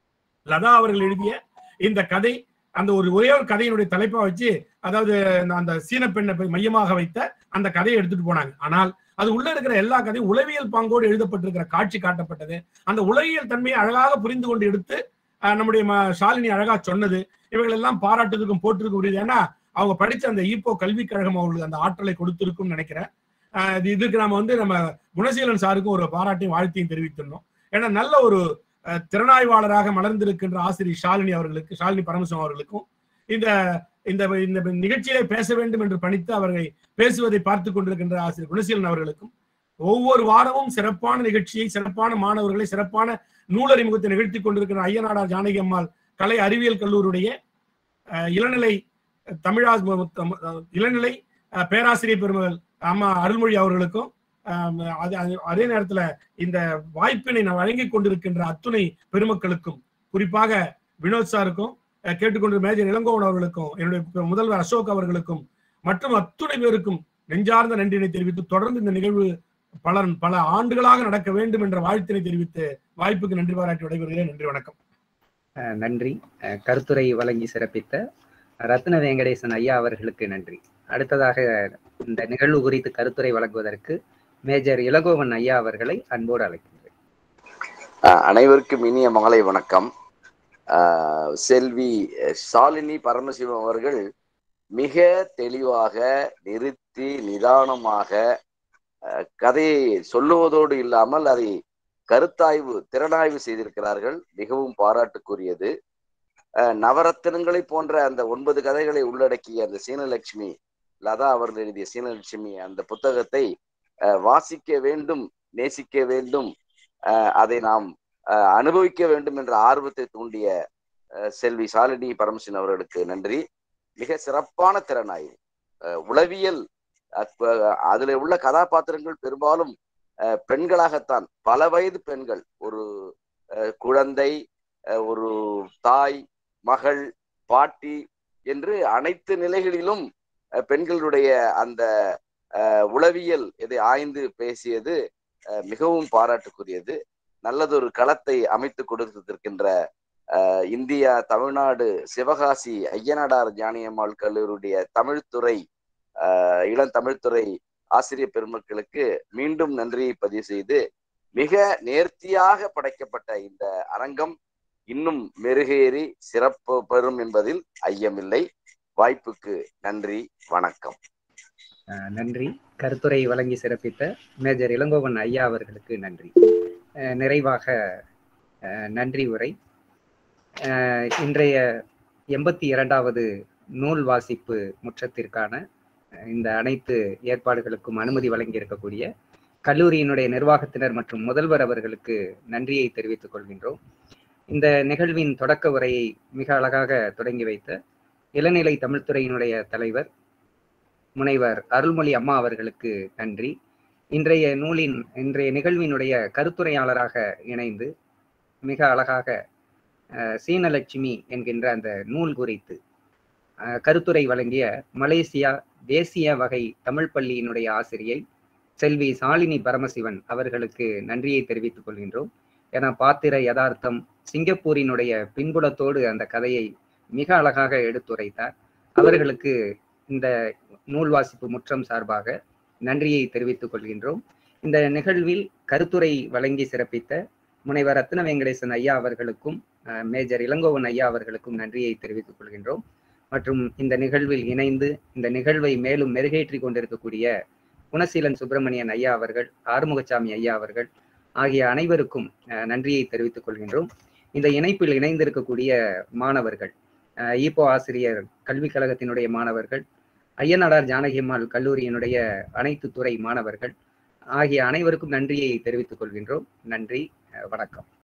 லதா அவர்கள் எழுதிய இந்த கதை அந்த ஒரு ஒரே ஒரு கதையினுடைய தலைப்பா வச்சு அதாவது அந்த- அந்த சீன பெண்ணை போய் மையமாக வைத்த அந்த கதையை எடுத்துட்டு போனாங்க ஆனால் அது உள்ள இருக்கிற எல்லா கதையும் உளவியல் பாங்கோடு எழுதப்பட்டிருக்கிற காட்சி காட்டப்பட்டது அந்த உலகியல் தன்மையை அழகாக புரிந்து கொண்டு எடுத்து அஹ், நம்முடைய ம- ஷாலினி அழகா சொன்னது இவர்கள் எல்லாம் பாராட்டுறதுக்கும் போட்டிருக்கும் புரியுது ஏன்னா அவங்க படிச்ச அந்த ஈப்போ கல்விக் கழகம் அவர்களுக்கு அந்த ஆற்றலை கொடுத்திருக்கும்னு நினைக்கிறேன் அஹ், இது இதுக்கு நாம வந்து நம்ம குணசீலன் சாருக்கும் ஒரு பாராட்டையும் வாழ்த்தையும் தெரிவித்திருந்தோம் ஏன்னா நல்ல ஒரு அஹ், திறனாய்வாளராக மலர்ந்திருக்கின்ற ஆசிரியர் ஷாலினி அவர்களுக்கு ஷாலினி பரமசிவம் அவர்களுக்கும் இந்த இந்த இந்த நிகழ்ச்சியிலே பேச வேண்டும் என்று பணித்து அவர்களை பேசுவதை பார்த்து கொண்டிருக்கின்ற ஆசிரியர் குணசீலன் அவர்களுக்கும் ஒவ்வொரு வாரமும் சிறப்பான நிகழ்ச்சியை சிறப்பான மாணவர்களை சிறப்பான நூலறிமுகத்தை நிகழ்த்தி கொண்டிருக்கிற ஐயனாடார் ஜானகி அம்மாள் கலை அறிவியல் கல்லூரியுடைய அஹ், இளநிலை தமிழா அஹ், இளநிலை அஹ், பேராசிரியர் பெருமகள் அம்மா அருள்மொழி அவர்களுக்கும் அஹ், அது- அது- அதே நேரத்துல இந்த வாய்ப்பினை நான் வழங்கி கொண்டிருக்கின்ற அத்துணை பெருமக்களுக்கும் குறிப்பாக வினோத் சாருக்கும் அஹ், கேட்டுக்கொண்டிருந்த மேஜர் இளங்கோவன் அவர்களுக்கும் என்னுடைய முதல்வர் அசோக் அவர்களுக்கும் மற்றும் அத்துணை பேருக்கும் நெஞ்சார்ந்த நன்றினை தெரிவித்து தொடர்ந்து இந்த நிகழ்வு பல பல ஆண்டுகளாக நடக்க வேண்டும் என்ற வாழ்த்தினை தெரிவித்து வாய்ப்புக்கு நன்றி பாராட்டி விடைபெறுகிறேன் நன்றி வணக்கம் அஹ் நன்றி அஹ் கருத்துரை வழங்கி சிறப்பித்த ரத்ன வெங்கடேசன் ஐயா அவர்களுக்கு நன்றி அடுத்ததாக இந்த நிகழ்வு குறித்து கருத்துரை வழங்குவதற்கு மேஜர் இளகோவன் ஐயா அவர்களை அன்போடு அழைக்கின்றேன் அஹ் அனைவருக்கும் இனிய மாலை வணக்கம் அஹ் செல்வி ஷாலினி பரமசிவம் அவர்கள் மிக தெளிவாக நிறுத்தி நிதானமாக அஹ், கதையை சொல்லுவதோடு இல்லாமல் அதை கருத்தாய்வு திறனாய்வு செய்திருக்கிறார்கள் மிகவும் பாராட்டுக்குரியது அஹ், நவரத்தினங்களை போன்ற அந்த ஒன்பது கதைகளை உள்ளடக்கிய அந்த சீனலட்சுமி லதா அவர்கள் எழுதிய சீனலட்சுமி அந்த புத்தகத்தை அஹ், வாசிக்க வேண்டும் நேசிக்க வேண்டும் அஹ், அதை நாம் அஹ், அனுபவிக்க வேண்டும் என்ற ஆர்வத்தை தூண்டிய அஹ், செல்வி சாலினி பரமசிவன் அவர்களுக்கு நன்றி மிக சிறப்பான திறனாய்வு அஹ், உளவியல் அஹ், அதுல உள்ள கதாபாத்திரங்கள் பெரும்பாலும் அஹ், பெண்களாகத்தான் பல வயது பெண்கள் ஒரு அஹ், குழந்தை அஹ், ஒரு தாய் மகள் பாட்டி என்று அனைத்து நிலைகளிலும் அஹ், பெண்களுடைய அந்த அஹ், உளவியல் இதை ஆய்ந்து பேசியது அஹ், மிகவும் பாராட்டுக்குரியது நல்லதொரு களத்தை அமைத்து கொடுத்திருக்கின்ற அஹ், இந்தியா தமிழ்நாடு சிவகாசி ஐயனாடார் ஞானியம்மாள் கல்லூரியுடைய தமிழ்துறை அஹ், இளம் தமிழ்துறை ஆசிரியர் பெருமக்களுக்கு மீண்டும் நன்றியை பதிவு செய்து மிக நேர்த்தியாக படைக்கப்பட்ட இந்த அரங்கம் இன்னும் மெருகேறி சிறப்பு பெறும் என்பதில் ஐயமில்லை வாய்ப்புக்கு நன்றி வணக்கம் அஹ் நன்றி கருத்துரை வழங்கி சிறப்பித்த மேஜர் இளங்கோவன் ஐயா அவர்களுக்கு நன்றி அஹ், நிறைவாக அஹ், நன்றி உரை அஹ், இன்றைய எண்பத்தி இரண்டாவது நூல் வாசிப்பு முற்றத்திற்கான அஹ், இந்த அனைத்து ஏற்பாடுகளுக்கும் அனுமதி வழங்கி இருக்கக்கூடிய கல்லூரியினுடைய நிர்வாகத்தினர் மற்றும் முதல்வர் அவர்களுக்கு நன்றியை தெரிவித்துக் கொள்கின்றோம் இந்த நிகழ்வின் தொடக்க உரையை மிக அழகாக தொடங்கி வைத்த இளநிலை தமிழ்துறையினுடைய தலைவர் முனைவர் அருள்மொழி அம்மா அவர்களுக்கு நன்றி இன்றைய நூலின் இன்றைய நிகழ்வினுடைய கருத்துரையாளராக இணைந்து மிக அழகாக அஹ், சீனலட்சுமி என்கின்ற அந்த நூல் குறித்து அஹ், கருத்துரை வழங்கிய மலேசியா தேசிய வகை தமிழ் பள்ளியினுடைய ஆசிரியை செல்வி சாலினி பரமசிவன் அவர்களுக்கு நன்றியை தெரிவித்துக் கொள்கின்றோம் என பாத்திர யதார்த்தம் சிங்கப்பூரினுடைய பின்புலத்தோடு அந்த கதையை மிக அழகாக எடுத்துரைத்தார் அவர்களுக்கு இந்த நூல் வாசிப்பு முற்றம் சார்பாக நன்றியை தெரிவித்துக் கொள்கின்றோம் இந்த நிகழ்வில் கருத்துரை வழங்கி சிறப்பித்த முனைவர் ரத்ன வெங்கடேசன் ஐயா அவர்களுக்கும் அஹ், மேஜர் இளங்கோவன் ஐயா அவர்களுக்கும் நன்றியை தெரிவித்துக் கொள்கின்றோம் மற்றும் இந்த நிகழ்வில் இணைந்து இந்த நிகழ்வை மேலும் மெருகேற்றி கொண்டிருக்கக்கூடிய குணசீலன் சுப்பிரமணியன் ஐயா அவர்கள் ஆறுமுகசாமி ஐயா அவர்கள் ஆகிய அனைவருக்கும் அஹ், நன்றியை தெரிவித்துக் கொள்கின்றோம் இந்த இணைப்பில் இணைந்திருக்கக்கூடிய மாணவர்கள் அஹ், ஈப்போ ஆசிரியர் கல்விக் கழகத்தினுடைய மாணவர்கள் ஐயனாடார் ஜானகியம்மாள் கல்லூரியினுடைய அனைத்து துறை மாணவர்கள் ஆகிய அனைவருக்கும் நன்றியை தெரிவித்துக் கொள்கின்றோம் நன்றி அஹ், வணக்கம்